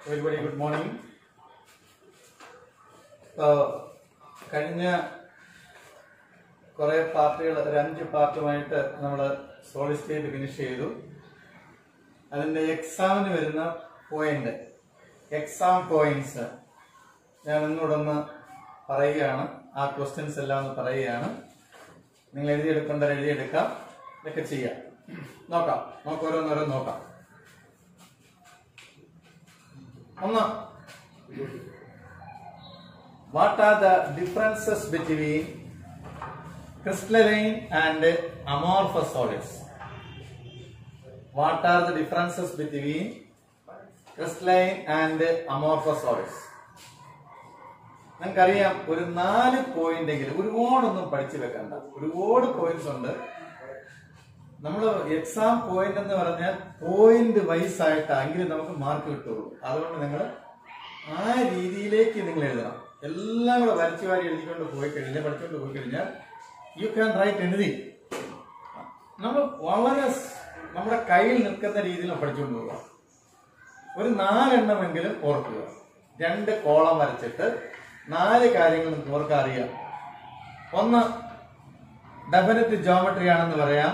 Everybody good morning കഴിഞ്ഞ കുറെ പാർട്ടികൾ ഒരു അഞ്ച് പാർട്ടുമായിട്ട് നമ്മൾ സോളിഡ് സ്റ്റേറ്റ് ഫിനിഷ് ചെയ്തു അതിന്റെ എക്സാമിന് വരുന്ന പോയിന്റ് എക്സാം പോയിന്റ്സ് ഞാൻ ഒന്നുകൂടൊന്ന് പറയുകയാണ് ആ ക്വസ്റ്റ്യൻസ് എല്ലാം ഒന്ന് പറയുകയാണ് നിങ്ങൾ എഴുതിയെടുക്കേണ്ടത് എഴുതിയെടുക്കാം ഇതൊക്കെ ചെയ്യാം നോക്കാം നമുക്ക് ഓരോന്നോരോന്ന് നോക്കാം ഒന്ന് what are the differences between crystalline and amorphous solids. What are the differences between crystalline and amorphous solids? നിങ്ങൾക്കറിയാം ഒരു നാല് പോയിന്റ് എങ്കിലും ഒരുപാടൊന്നും പഠിച്ചു വെക്കണ്ട ഒരുപാട് പോയിന്റ്സ് ഉണ്ട് നമ്മൾ എക്സാം പോയിന്റ് എന്ന് പറഞ്ഞാൽ പോയിന്റ് വൈസ് ആയിട്ടെങ്കിലും നമുക്ക് മാർക്ക് കിട്ടുള്ളൂ അതുകൊണ്ട് നിങ്ങൾ ആ രീതിയിലേക്ക് നിങ്ങൾ എഴുതണം എല്ലാം കൂടെ വരച്ചു വാരി എഴുതിക്കൊണ്ട് പോയി കഴിഞ്ഞാൽ പഠിച്ചുകൊണ്ട് പോയി കഴിഞ്ഞാൽ യു ക്യാൻ റൈറ്റ് എനിതിങ് നമ്മൾ വളരെ സ് നമ്മുടെ കയ്യിൽ നിൽക്കുന്ന രീതിയിൽ പഠിച്ചുകൊണ്ട് പോവുക ഒരു നാലെണ്ണമെങ്കിലും ഓർക്കുക രണ്ട് കോളം വരച്ചിട്ട് നാല് കാര്യങ്ങൾ നിങ്ങൾക്ക് ഓർക്കാൻ അറിയാം ഒന്ന് ഡെഫിനറ്റ് ജോമെട്രി ആണെന്ന് പറയാം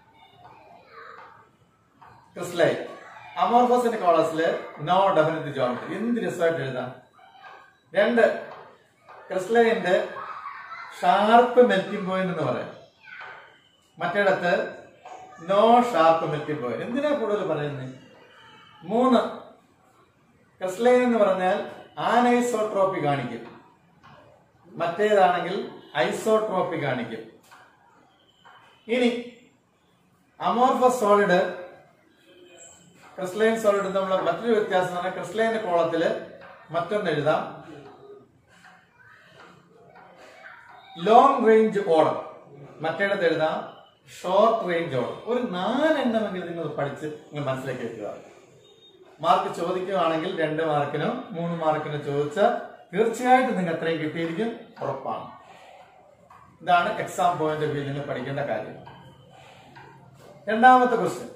ക്രിസ്ലൈൻ അമോർഫസിന്റെ കോളസില് നോ ഡെഫിനറ്റ് ജോമെട്രി എന്ത് രസമായിട്ട് എഴുതാം രണ്ട് ക്രിസ്ലൈന്റെ ഷാർപ്പ് മെൽറ്റിംഗ് പോയിന്റ് എന്ന് പറയാം മറ്റിടത്ത് നോ ഷാർപ്പ് മെൽറ്റിംഗ് പോയിന്റ് എന്തിനാ കൂടുതൽ പറയുന്നത് മൂന്ന് ക്രിസ്ലൈൻ എന്ന് പറഞ്ഞാൽ ആനൈസോട്രോപ്പി കാണിക്കും മറ്റേതാണെങ്കിൽ ഐസോട്രോപ്പി കാണിക്കും ഇനി അമോർഫസ് സോളിഡ് ക്രിസ്ലൈൻ സോളിഡ് നമ്മൾ മറ്റൊരു വ്യത്യാസം എന്ന് പറഞ്ഞാൽ ക്രിസ്ലൈന്റെ കോളത്തില് മറ്റൊന്ന് എഴുതാം ലോങ് റേഞ്ച് ഓർഡർ മറ്റേടത്ത് എഴുതാം ഷോർട്ട് റേഞ്ച് ഓർഡർ ഒരു നാലെണ്ണമെങ്കിലും നിങ്ങൾ പഠിച്ച് നിങ്ങൾ മനസ്സിലാക്കി വെക്കുക മാർക്ക് ചോദിക്കുകയാണെങ്കിൽ രണ്ട് മാർക്കിനോ മൂന്ന് മാർക്കിനോ ചോദിച്ചാൽ തീർച്ചയായിട്ടും നിങ്ങൾ എത്രയും കിട്ടിയിരിക്കും ഉറപ്പാണ് ഇതാണ് എക്സാം പോയിന്റ് ഓഫ് വ്യൂ നിങ്ങൾ പഠിക്കേണ്ട കാര്യം രണ്ടാമത്തെ question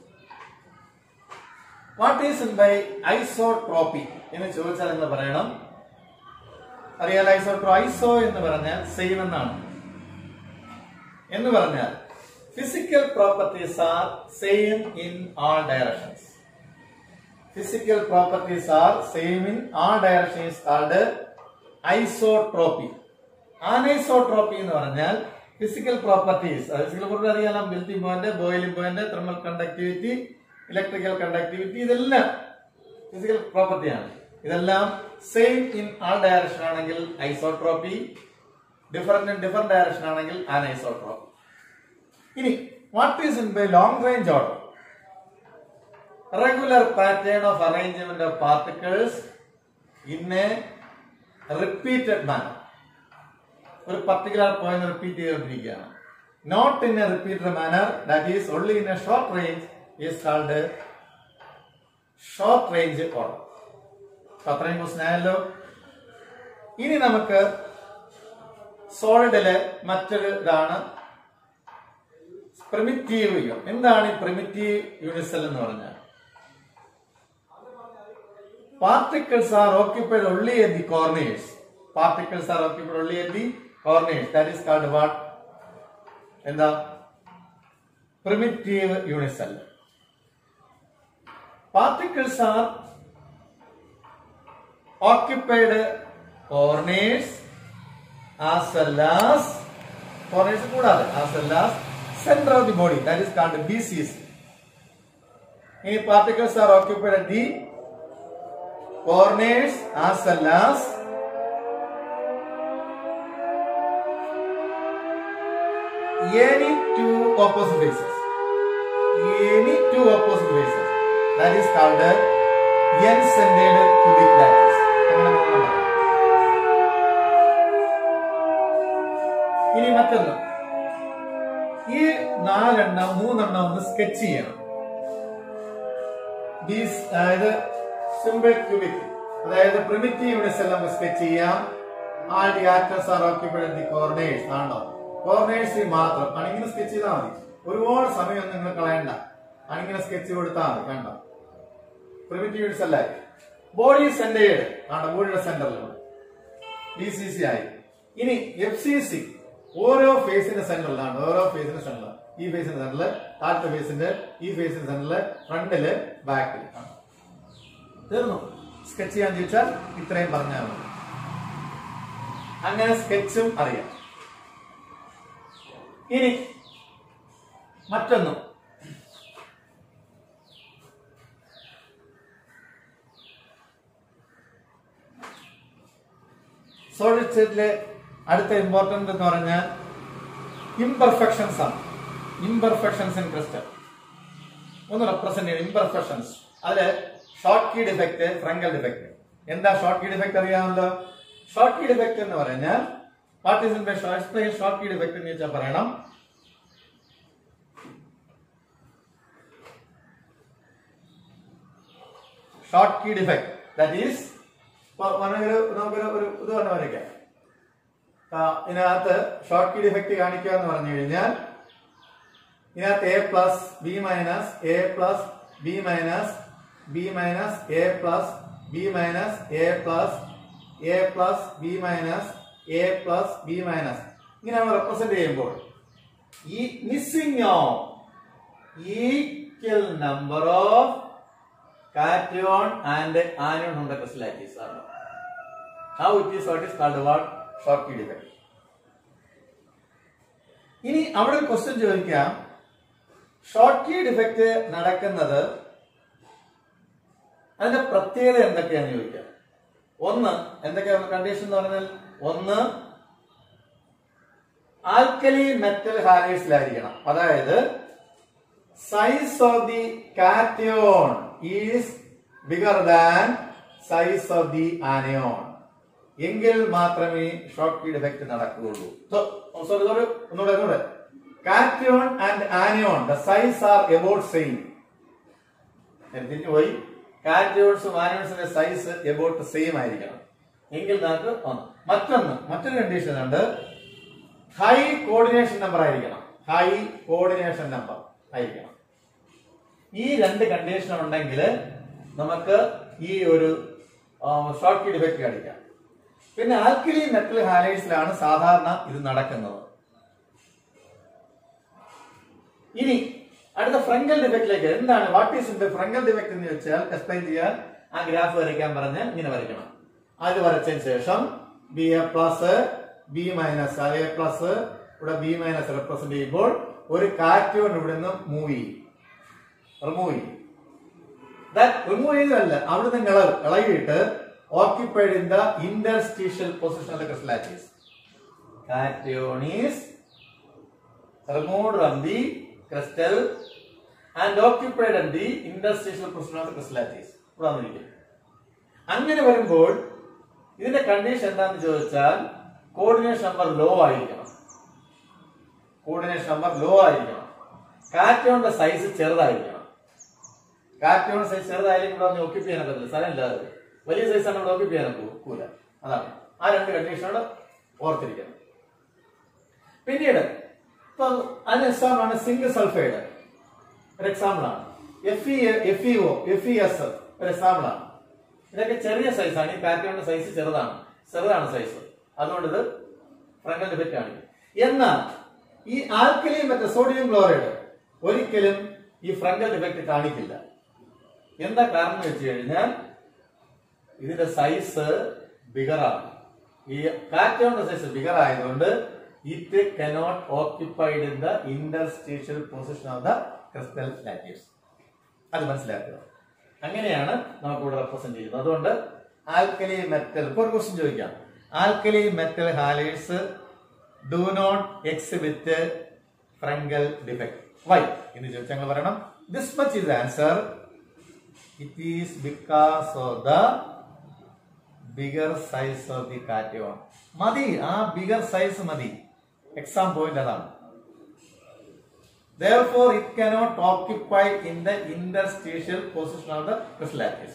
what is in by isotropy എന്ന് ചോദിച്ചാൽ നിങ്ങൾ പറയണം അറിയാൽ ഐസോട്രോ ഐസോ എന്ന് പറഞ്ഞാൽ സെയിം എന്നാണ് എന്ന് പറഞ്ഞാൽ physical properties are same in all directions physical properties are same in all directions called isotropy anisotropy എന്ന് പറഞ്ഞാൽ ഫിസിക്കൽ പ്രോപ്പർട്ടീസ് ഫിസിക്കൽ പ്രോപ്പർട്ടി അറിയാലോ melting point boiling point thermal conductivity electrical conductivity ഇതെല്ലാം ഫിസിക്കൽ പ്രോപ്പർട്ടിയാണ് ഇതെല്ലാം same in all direction ആണെങ്കിൽ isotropy different in different direction ആണെങ്കിൽ anisotropy ഇനി what is in by long range order regular pattern of arrangement of particles in a repeated manor ഒരു particular point repeat ചെയ്തുകൊണ്ടിരിക്കുകയാണ് not in a repeated manner that is only in a short range is called short range order അത്രയും question ആയല്ലോ ഇനി നമുക്ക് സോളിഡില് മറ്റൊരു ഇതാണ് primitive യുഗം എന്താണ് ഈ പ്രിമിറ്റീവ് യൂണിസെൽ എന്ന് പറഞ്ഞാൽ particles are occupied only at the corners particles are occupied only at the corners that is called what എന്താ primitive unit cell particles are occupied corners as well as corners കൂടാതെ as well as center of the body that is called BCC. ഈ particles are occupied at the corners as well as any two opposite faces. Any two opposite faces. That is called n-centered cubic lattice. അങ്ങനെ മൂന്നെണ്ണം പറയാം. ഇനി മറ്റൊന്ന് ഈ നാലെണ്ണം മൂന്നെണ്ണം ഒന്ന് സ്കെച്ച് ചെയ്യണം ദീസ് അതായത് സിമ്പിൾ ക്യൂബിക് അതായത് പ്രിമിറ്റീവ് യൂണിറ്റ്സ് എല്ലാം സ്കെച്ച് ചെയ്യാം ആ the atoms are occupied the corners ആണോ കോർണേഴ്സ് മാത്രം അണിങ്ങനെ സ്കെച്ച് ചെയ്താൽ മതി ഒരുപാട് സമയം നിങ്ങൾ കളയണ്ട അണിങ്ങനെ സ്കെച്ച് കൊടുത്താൽ മതി കണ്ടോ പ്രിമിറ്റീവ് യൂണിറ്റ്സ് അല്ലേ ബോഡി സെന്റേഡ് ആണ് ബോഡിയുടെ സെന്ററിലാണ് ബി സി സി ആയി ഇനി എഫ് സി സി ഓരോ ഫേസിന്റെ സെന്ററിലാണ് ഓരോ ഫേസിന്റെ സെന്ററിൽ ഈ ഫേസിന്റെ സെന്ററിൽ താഴത്തെ ഫേസിന്റെ ഈ ഫേസിന്റെ സെന്ററിൽ ഫ്രണ്ടില് ബാക്കിൽ തീർന്നു സ്കെച്ച് ചെയ്യാൻ ചോദിച്ചാൽ ഇത്രയും പറഞ്ഞാൽ മതി അങ്ങനെ സ്കെച്ചും അറിയാം ഇനി മറ്റൊന്നും സോളിഡ് സ്റ്റേറ്റിലെ അടുത്ത ഇമ്പോർട്ടന്റ് എന്ന് പറഞ്ഞാൽ ഇംപെർഫെക്ഷൻസ് ആണ് ഇംപെർഫെക്ഷൻസ് ഇൻ ക്രിസ്റ്റൽ ഒന്ന് റെപ്രസെന്റ് ചെയ്യും ഇംപെർഫെക്ഷൻസ് അതില് Schottky defect Frenkel defect എന്താ ഷോർട്ട് കീ ഡിഫക്റ്റ് അറിയാമല്ലോ ഷോർട്ട് കീ ഡിഫക്റ്റ് എന്ന് പറഞ്ഞാൽ what is explain Schottky defect എന്ന് വെച്ചാൽ പറയണം Schottky defect that is ഒരു നമുക്കൊരു ഒരു ഉദാഹരണം വരയ്ക്കാം ആ, ഇതിനകത്ത് ഷോർട്ട് കീ ഡിഫക്റ്റ് കാണിക്കുക എന്ന് പറഞ്ഞു കഴിഞ്ഞാൽ ഇതിനകത്ത് A plus B minus A plus B minus B minus A plus B minus A plus A plus B minus A plus B minus ഇങ്ങനെ നമ്മൾ റെപ്രസെന്റ് ചെയ്യുമ്പോൾ ഈ missing of equal number of cation and anion ഉണ്ട് crystal lattice ആണ് how it is what is called what Schottky defect ഇനി അവിടെ ഒരു question ചോദിക്കാം ഷോർട്ട് കീ ഡിഫക്റ്റ് നടക്കുന്നത് അതിന്റെ പ്രത്യേകത എന്തൊക്കെയാന്ന് ചോദിക്കാം ഒന്ന് എന്തൊക്കെയാണ് കണ്ടീഷൻ എന്ന് പറഞ്ഞാൽ ഒന്ന് ആൽക്കലി മെറ്റൽ ഹാലേഴ്സിലായിരിക്കണം അതായത് size of the cation is bigger than size of the anion എങ്കിൽ മാത്രമേ ഷോർട്ട് കീ ഡിഫക്റ്റ് നടക്കുകയുള്ളൂ സോറി സോറി ഒന്നുകൂടെ ഒന്നുകൂടെ cation and anion the size are about same തിരിഞ്ഞു പോയി കാറ്റയോൺസും ആനയോൺസിന്റെ സൈസ് എബൌട്ട് സെയിം ആയിരിക്കണം എങ്കിൽ നമുക്ക് ഒന്ന് മറ്റൊന്ന് മറ്റൊരു കണ്ടീഷൻ ഉണ്ട് ഹൈ കോർഡിനേഷൻ നമ്പർ ആയിരിക്കണം ഹൈ കോർഡിനേഷൻ നമ്പർ ആയിരിക്കണം ഈ രണ്ട് കണ്ടീഷൻ ഉണ്ടെങ്കിൽ നമുക്ക് ഈ ഒരു ഷോർട്ട് കീ ഡിഫക്റ്റ് കാണിക്കാം പിന്നെ ആൽക്കലി മെറ്റൽ ഹാലൈഡ്സിലാണ് സാധാരണ ഇത് നടക്കുന്നത് ഇനി അടുത്ത ഫ്രങ്കൽ ഡിഫക്റ്റിലേക്ക് എന്താണ് what is in Frenkel defect എന്ന് വെച്ചാൽ എക്സ്പ്ലെയിൻ ചെയ്യാൻ ആ ഗ്രാഫ് വരയ്ക്കാൻ പറഞ്ഞ് ഇങ്ങനെ വരയ്ക്കണം അത് വരച്ചതിന് ശേഷം B A plus B minus A plus ഇവിടെ ബി മൈനസ് റെപ്രസെന്റ് ചെയ്യുമ്പോൾ ഒരു കാറ്റോൺ ഇവിടെ നിന്ന് മൂവ് ചെയ്യും റിമൂവ് ചെയ്യും റിമൂവ് ചെയ്തതല്ല അവിടുന്ന് ഇളവ് ഇളകിയിട്ട് occupied in the interstitial position of the crystal lattice cation is removed from the crystal and occupied in the interstitial portion of the crystallitis. ഇവിടെ വന്നിരിക്കും അങ്ങനെ വരുമ്പോൾ ഇതിന്റെ കണ്ടീഷൻ എന്താണെന്ന് ചോദിച്ചാൽ കോർഡിനേഷൻ നമ്പർ ലോ ആയിരിക്കണം കോർഡിനേഷൻ നമ്പർ ലോ ആയിരിക്കണം കാറ്റോണിന്റെ സൈസ് ചെറുതായിരിക്കണം കാറ്റോൺ സൈസ് ചെറുതായാലും ഇവിടെ വന്ന് ഓക്യുപ്പ് ചെയ്യാനൊക്കെ പറ്റില്ല സ്ഥലം ഇല്ലാതെ വലിയ സൈസാണ് ഇവിടെ ഓക്യുപ്പ് ചെയ്യാനൊക്കെ ഒക്കൂല അതാണ് ആ രണ്ട് കണ്ടീഷനോട് ഓർത്തിരിക്കണം പിന്നീട് ഇപ്പൊ അതിന് എക്സാമ്പിൾ ആണ് സിംഗിൾ സൾഫൈഡ് ഒരു എക്സാമ്പിൾ ആണ് F E F E O F E S ഒരു എക്സാമ്പിൾ ആണ് ഇതൊക്കെ ചെറിയ സൈസാണ് ഈ കാറ്റോണിന്റെ സൈസ് ചെറുതാണ് ചെറുതാണ് സൈസ് അതുകൊണ്ട് ഇത് ഫ്രണ്ടൽ ഡിഫക്റ്റ് ആണ് എന്നാൽ ഈ ആൽക്കലി മറ്റേ സോഡിയം ക്ലോറൈഡ് ഒരിക്കലും ഈ ഫ്രണ്ടൽ ഡിഫക്റ്റ് കാണിക്കില്ല എന്താ കാരണം എന്ന് വെച്ച് കഴിഞ്ഞാൽ ഇതിന്റെ സൈസ് ബിഗറാണ് ഈ കാറ്റോണിന്റെ സൈസ് ബിഗർ ആയതുകൊണ്ട് it cannot occupied in the interstitial position of the crystal lattice അത് മനസ്സിലാക്കുക അങ്ങനെയാണ് നമുക്ക് ഇവിടെ റെപ്രസെന്റ് ചെയ്യുന്നത് അതുകൊണ്ട് ആൽക്കലി മെറ്റൽ ഇപ്പൊ ഒരു ക്വസ്റ്റ്യൻ ചോദിക്കാം alkali metal halides do not exhibit Frenkel defect why എന്ന് ചോദിച്ചാൽ ഞങ്ങൾ പറയണം this much is answer it is because of the bigger size of the cation മതി ആ ബിഗർ സൈസ് മതി എക്സാം പോയിന്റ് അതാണ് therefore it cannot occupy in the interstitial position of the crystal lattice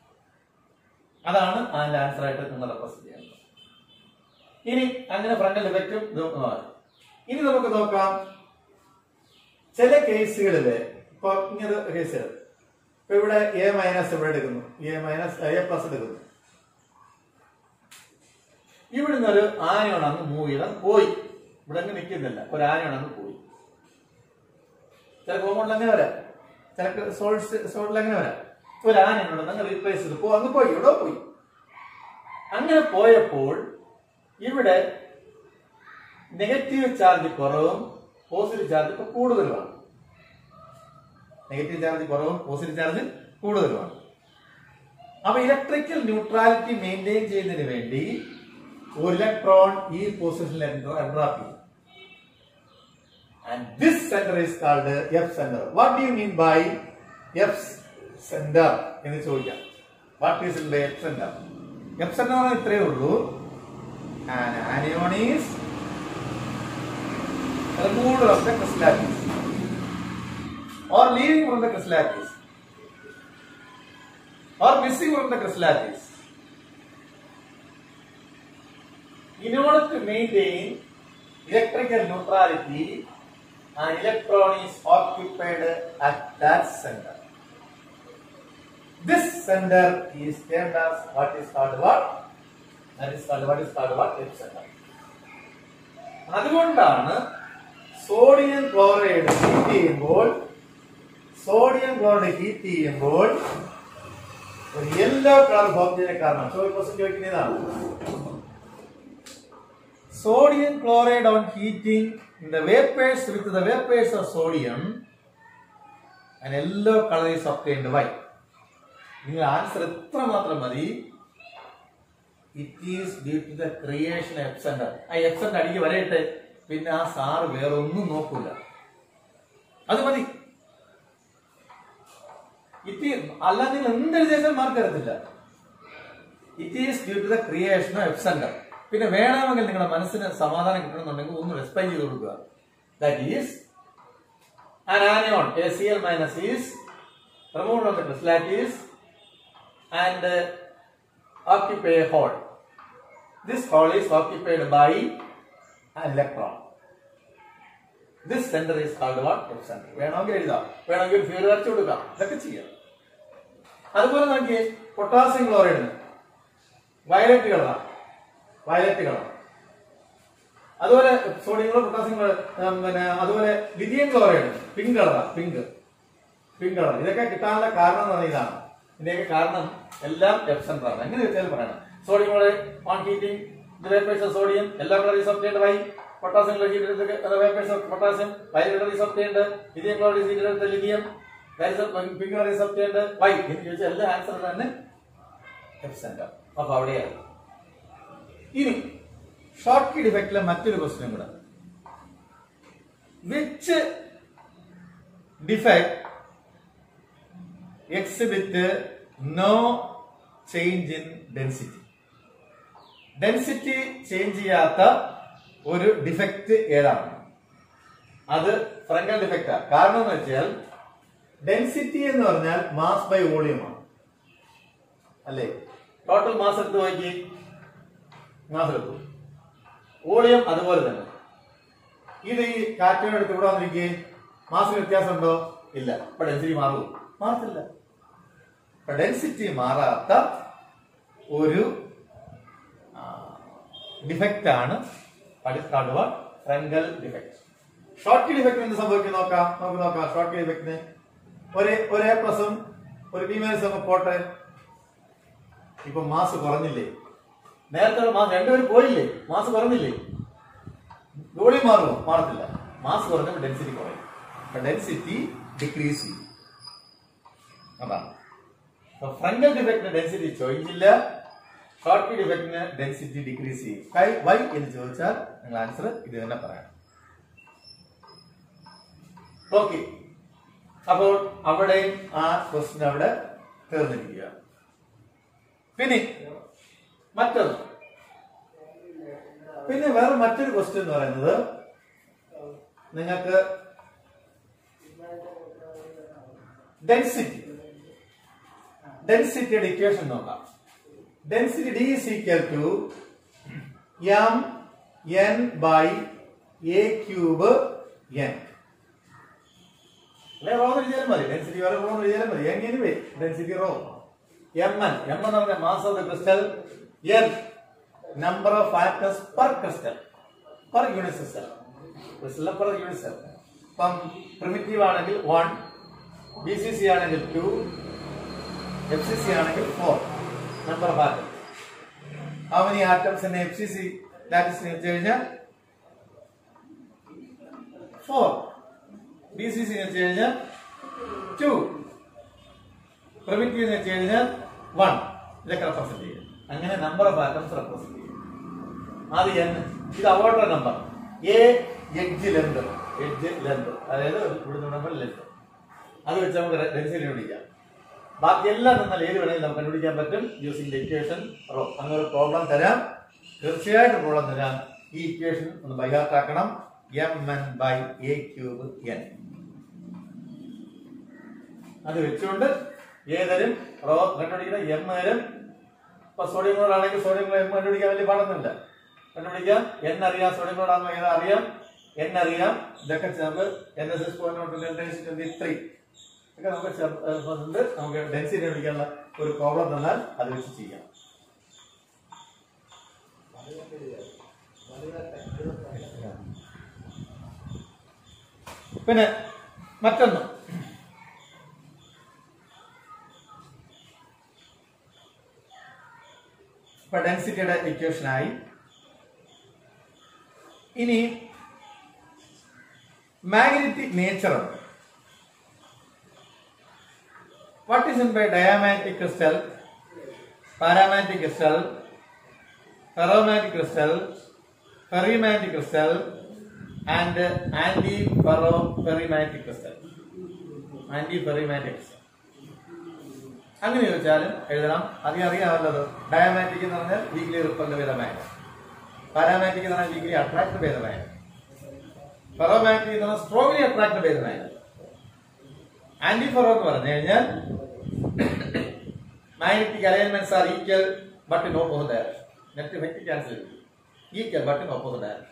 അതാണ് അതിന്റെ ആൻസർ ആയിട്ട് നിങ്ങൾ represent ചെയ്യുന്നത് ഇനി അങ്ങനെ ഫ്രണ്ടൽ ഡിഫക്റ്റും ഇനി നമുക്ക് നോക്കാം ചില കേസുകളില് ഇപ്പൊ ഇങ്ങനെ കേസ് ഇപ്പൊ ഇവിടെ എ മൈനസ് ഇവിടെ എടുക്കുന്നു എ മൈനസ് എ പ്ലസ് എടുക്കുന്നു ഇവിടുന്ന് ഒരു ആനയോണങ്ങ് മൂവ് ചെയ്താൽ പോയി ഇവിടെ അങ്ങ് നിൽക്കുന്നില്ല ഒരു ആനയോണങ്ങ് പോയി ചില കോമ്പൗണ്ടിൽ അങ്ങനെ വരാം ചില സോൾസ് സോളിൽ അങ്ങനെ വരാം ഒരു ആനയോട് അങ്ങ് റീപ്ലേസ് ചെയ്ത് പോ അങ്ങ് പോയി ഇവിടെ പോയി അങ്ങനെ പോയപ്പോൾ ഇവിടെ നെഗറ്റീവ് ചാർജ് കുറവും പോസിറ്റീവ് ചാർജ് ഇപ്പൊ കൂടുതലുമാണ് നെഗറ്റീവ് ചാർജ് കുറവും പോസിറ്റീവ് ചാർജ് കൂടുതലുമാണ് അപ്പൊ ഇലക്ട്രിക്കൽ ന്യൂട്രാലിറ്റി മെയിൻറ്റെയിൻ ചെയ്യുന്നതിന് വേണ്ടി ഒരു ഇലക്ട്രോൺ ഈ പൊസിഷനിൽ എൻട്രാപ്പ് ചെയ്യും and this center is called F center. What do you mean by F center? എന്ന് ചോദിക്കാം what is in by F centre F centre എന്ന് ഇത്രയേ ഉള്ളൂ an anion is removed from the crystal lattice or leaving from the crystal lattice or missing from the crystal lattice in order to maintain electrical neutrality an electron is occupied at that center this center is termed as what is called what that is called what is called what F center അതുകൊണ്ടാണ് sodium chloride heat ചെയ്യുമ്പോൾ sodium chloride heat ചെയ്യുമ്പോൾ ഒരു yellow colour ഫോമിനെ കാരണം ചോദ്യ question ചോദിക്കുന്നതാണ് sodium chloride on heating in the vapors with the vapors of sodium an yellow color is obtained why നിങ്ങൾ answer എത്ര മാത്രം മതി it is due to the creation F centre ആ എഫ് സെന്റർ അടിക്ക് വരട്ടെ പിന്നെ ആ സാറ് വേറെ ഒന്നും നോക്കൂല അത് മതി ഇറ്റ് അല്ല നിങ്ങൾ എന്തെഴുതിയാലും മാർക്ക് തരത്തില്ല it is due to the creation of F centre പിന്നെ വേണമെങ്കിൽ നിങ്ങളുടെ മനസ്സിന് സമാധാനം കിട്ടണമെന്നുണ്ടെങ്കിൽ ഒന്ന് റെസ്പെക്ട് ചെയ്ത് കൊടുക്കുക that is an anion ACl minus is removed from the crystal lattice and uh, occupy a hole. This hole is occupied by an electron. This center is called what? F center. വേണമെങ്കിൽ എഴുതാം വേണമെങ്കിൽ fear വരച്ചു കൊടുക്കാം ഇതൊക്കെ ചെയ്യാം അതുപോലെ നോക്കിയേ potassium ക്ലോറൈഡിന് വയലറ്റ് കളറാണ് വയലറ്റ് കളർ അതുപോലെ സോഡിയം ക്ലോർ പൊട്ടാസ്യം ക്ലോർ പിന്നെ അതുപോലെ ലിഥിയം ക്ലോറൈഡ് പിങ്ക് കളറാണ് പിങ്ക് പിങ്ക് കളർ ഇതൊക്കെ കിട്ടാനുള്ള കാരണം എന്ന് പറഞ്ഞാൽ ഇതാണ് ഇതിന്റെയൊക്കെ കാരണം എല്ലാം എഫ് സെന്റർ ആണ് എങ്ങനെ വെച്ചാലും പറയണം sodium chloride on heating vapours of sodium yellow colour is obtained by potassium vapours of potassium violet colour is obtained lithium chloride is heated lithium pink colour is obtained why എന്ന് ചോദിച്ചാൽ എല്ലാ answer തന്നെ F centre അപ്പൊ അവിടെയാണ് ഇനി short key ഡിഫക്റ്റിലെ മറ്റൊരു question കൂടെ which defect exhibit no change in density density change ചെയ്യാത്ത ഒരു ഡിഫക്റ്റ് ഏതാണ് അത് ഫ്രങ്കൽ ഡിഫക്റ്റാ കാരണം എന്ന് വെച്ചാൽ ഡെൻസിറ്റി എന്ന് പറഞ്ഞാൽ മാസ് ബൈ വോളിയമാണ് അല്ലേ ടോട്ടൽ മാസ് എടുത്ത് നോക്കി മാസ് എടുത്തു വോളിയം അതുപോലെ തന്നെ ഇത് ഈ കാറ്റിനെ എടുത്ത് ഇവിടെ വന്നിരിക്കെ മാസിന് വ്യത്യാസമുണ്ടോ ഇല്ല ഇപ്പൊ ഡെൻസിറ്റി മാറുമോ മാറത്തില്ല ഇപ്പൊ ഡെൻസിറ്റി മാറാത്ത ഒരു ഡിഫക്റ്റ് ആണ് പഠിക്കാടുക Frenkel defect Schottky defect എന്ത് സംഭവിക്കും നോക്കാം നമുക്ക് നോക്കാം ഷോർട്ട് കി ഡിഫക്റ്റിന് ഒരു ഒരു എ പ്ലസും ഒരു ബി മൈനസ് ഒക്കെ പോട്ടെ ഇപ്പൊ മാസ് കുറഞ്ഞില്ലേ നേരത്തെ മാസ് രണ്ടുപേരും പോയില്ലേ മാസ് കുറഞ്ഞില്ലേ വോളിയം മാറുമോ മാറത്തില്ല മാസ് കുറഞ്ഞപ്പോൾ ഡെൻസിറ്റി കുറയും അപ്പൊ ഡെൻസിറ്റി ഡിക്രീസ് ചെയ്യും അതാണ് അപ്പൊ ഫ്രണ്ടൽ ഡിഫക്റ്റിന് ഡെൻസിറ്റി ചോദിച്ചില്ല ഷോർട്ട് പീഡ് ഡിഫക്റ്റിന് ഡെൻസിറ്റി ഡിക്രീസ് ചെയ്യും വൈ എന്ന് ചോദിച്ചാൽ നിങ്ങൾ ആൻസർ ഇത് തന്നെ പറയണം ഓക്കെ അപ്പോൾ അവിടെയും ആ ക്വസ്റ്റ്യൻ അവിടെ തീർന്നിരിക്കുക പിന്നെ മറ്റൊന്ന് പിന്നെ വേറെ മറ്റൊരു ക്വസ്റ്റ്യൻ എന്ന് പറയുന്നത് നിങ്ങൾക്ക് ഡെൻസിറ്റി ഡെൻസിറ്റിയുടെ ഇക്വേഷൻ നോക്കാം density D is equal to M N by A cube N അല്ലെ റോ എന്ന് എഴുതിയാലും മതി ഡെൻസിറ്റി വേറെ റോ എന്ന് എഴുതിയാലും മതി എങ്ങനെ density rho M N M എന്ന് പറഞ്ഞ mass of the crystal N number of atoms per crystal per unit system crystal per unit system ഇപ്പം പ്രിമിറ്റീവ് ആണെങ്കിൽ വൺ ബി സി സി ആണെങ്കിൽ ടു എഫ് സി സി ആണെങ്കിൽ four number of atoms how many atoms in FCC lattice എന്ന് വെച്ച് കഴിഞ്ഞാൽ four B C C എന്ന് വെച്ച് കഴിഞ്ഞാൽ ടു പ്രിമിറ്റീവ് എന്ന് വെച്ച് കഴിഞ്ഞാൽ വൺ ഇതൊക്കെ റെപ്രസെന്റ് ചെയ്യും അങ്ങനെ നമ്പർ ഓഫ് ആറ്റംസ് റെപ്രസെന്റ് ചെയ്യും അത് എൻ ഇത് അവരുടെ number A edge length edge length അതായത് ഇവിടുന്ന് നമ്പർ ലെന്ത് അത് വെച്ച് നമുക്ക് ഡെൻസിറ്റി കണ്ടുപിടിക്കാം ബാക്കി എല്ലാം തന്നാൽ ഏത് വേണമെങ്കിലും നമുക്ക് കണ്ടുപിടിക്കാൻ പറ്റും യൂസിംഗ് ഇക്വേഷൻ റോ അങ്ങനെ ഒരു പ്രോബ്ലം തരാം തീർച്ചയായിട്ടും പ്രോബ്ലം തരാം ഈ ഇക്വേഷൻ ഒന്ന് ബൈഹാർട്ടാക്കണം M N by A cube N അത് വെച്ചുകൊണ്ട് ഏതരും റോ കണ്ടുപിടിക്കുന്ന എം തരും ഇപ്പൊ സോഡിയം ക്ലോറൈഡ് ആണെങ്കിൽ സോഡിയം ക്ലോറൈഡ് എം കണ്ടുപിടിക്കാൻ വലിയ പാടൊന്നുമില്ല കണ്ടുപിടിക്കാം എൻ അറിയാം സോഡിയം ക്ലോറൈഡ് ആണെന്ന് ഏതാ അറിയാം എൻ അറിയാം ഇതൊക്കെ നമുക്ക് N S S point twenty three ഒക്കെ നമുക്ക് ചേർത്തുണ്ട് നമുക്ക് ഡെൻസിറ്റി കണ്ടുപിടിക്കാനുള്ള ഒരു പ്രോബ്ലം തന്നാൽ അത് വെച്ച് ചെയ്യാം പിന്നെ മറ്റൊന്ന് ഇപ്പൊ ഡെൻസിറ്റിയുടെ ഇക്വേഷനായി ഇനി മാഗ്നറ്റിക് നേച്ചർ ഉണ്ട് what is meant by diamagnetic crystal paramagnetic crystal ferromagnetic crystal ferrimagnetic crystal and anti-ferromagnetic crystal anti-ferromagnetic crystal അങ്ങനെ ചോദിച്ചാലും എഴുതണം അധികം അറിയാമല്ലോ ഡയമാറ്റിക് എന്ന് പറഞ്ഞാൽ വീക്ക്ലി റിപ്പൽ ഭേദമായ പാരാമാറ്റിക് എന്ന് പറഞ്ഞാൽ വീക്ക്ലി അട്രാക്ട് ഭേദമായ ഫെറോമാറ്റിക് എന്ന് പറഞ്ഞാൽ സ്ട്രോങ്ലി അട്രാക്ട് ഭേദമായ ആന്റിഫെറോ എന്ന് പറഞ്ഞു കഴിഞ്ഞാൽ magnetic alignments are equal but in opposite direction net effect cancel equal but in opposite direction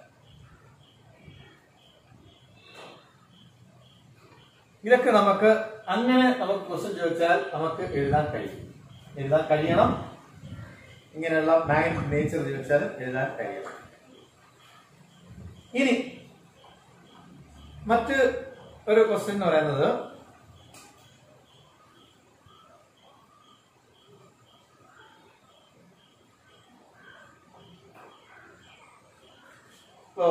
ഇതൊക്കെ നമുക്ക് അങ്ങനെ നമുക്ക് ക്വസ്റ്റ്യൻ ചോദിച്ചാൽ നമുക്ക് എഴുതാൻ കഴിയും എഴുതാൻ കഴിയണം ഇങ്ങനെയുള്ള മാഗ്നറ്റിക് നേച്ചർ ചോദിച്ചാലും എഴുതാൻ കഴിയണം ഇനി മറ്റ് ഒരു ക്വസ്റ്റ്യൻ എന്ന് പറയുന്നത് So,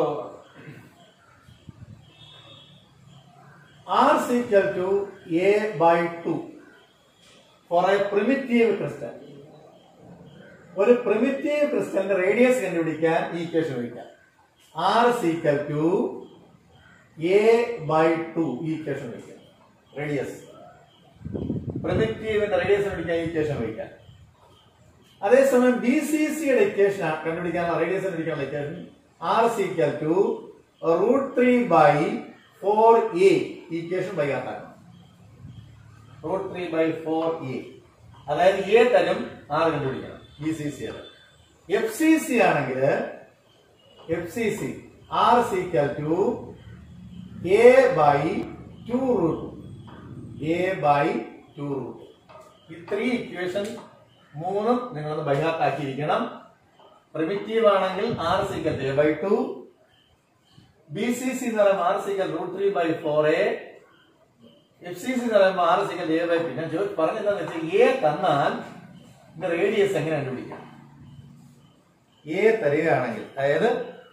R is equal to A by 2 for a primitive crystal. ഒരു പ്രിമിറ്റീവ് ക്രിസ്റ്റലിന്റെ റേഡിയസ് കണ്ടുപിടിക്കാൻ ഈ ഇക്വേഷൻ ഉപയോഗിക്കാം R is equal to a by two ഈ ഇക്വേഷൻ ഉപയോഗിക്കാം റേഡിയസ് പ്രിമിറ്റീവിന്റെ റേഡിയസ് കണ്ടുപിടിക്കാൻ ഈ ഇക്വേഷൻ ഉപയോഗിക്കാം അതേസമയം ബി സി സിയുടെ ഇക്വേഷൻ കണ്ടുപിടിക്കാനുള്ള റേഡിയസ് കണ്ടുപിടിക്കാനുള്ള equation R is equal to root three by four a equation ബൈകാത്താക്കണം root three by four a അതായത് എ തരും ആർ കണ്ടുപിടിക്കണം ബി സി സി ആണ് എഫ് സി സി ആണെങ്കിൽ F C C R equal to a by two root a by two root ഈ three equation മൂന്നും നിങ്ങളൊന്ന് ബൈഹാത്താക്കിയിരിക്കണം പ്രിമിറ്റീവ് ആണെങ്കിൽ R is equal a by two B C C എന്ന് പറയുമ്പോൾ R is equal root three by four a F C C എന്ന് പറയുമ്പോൾ R is equal a by P ഞാൻ ചോ- പറഞ്ഞതെന്താന്ന് വെച്ചാൽ എ തന്നാൽ ഇതിന്റെ റേഡിയസ് എങ്ങനെ കണ്ടുപിടിക്കാം എ തരികയാണെങ്കിൽ അതായത്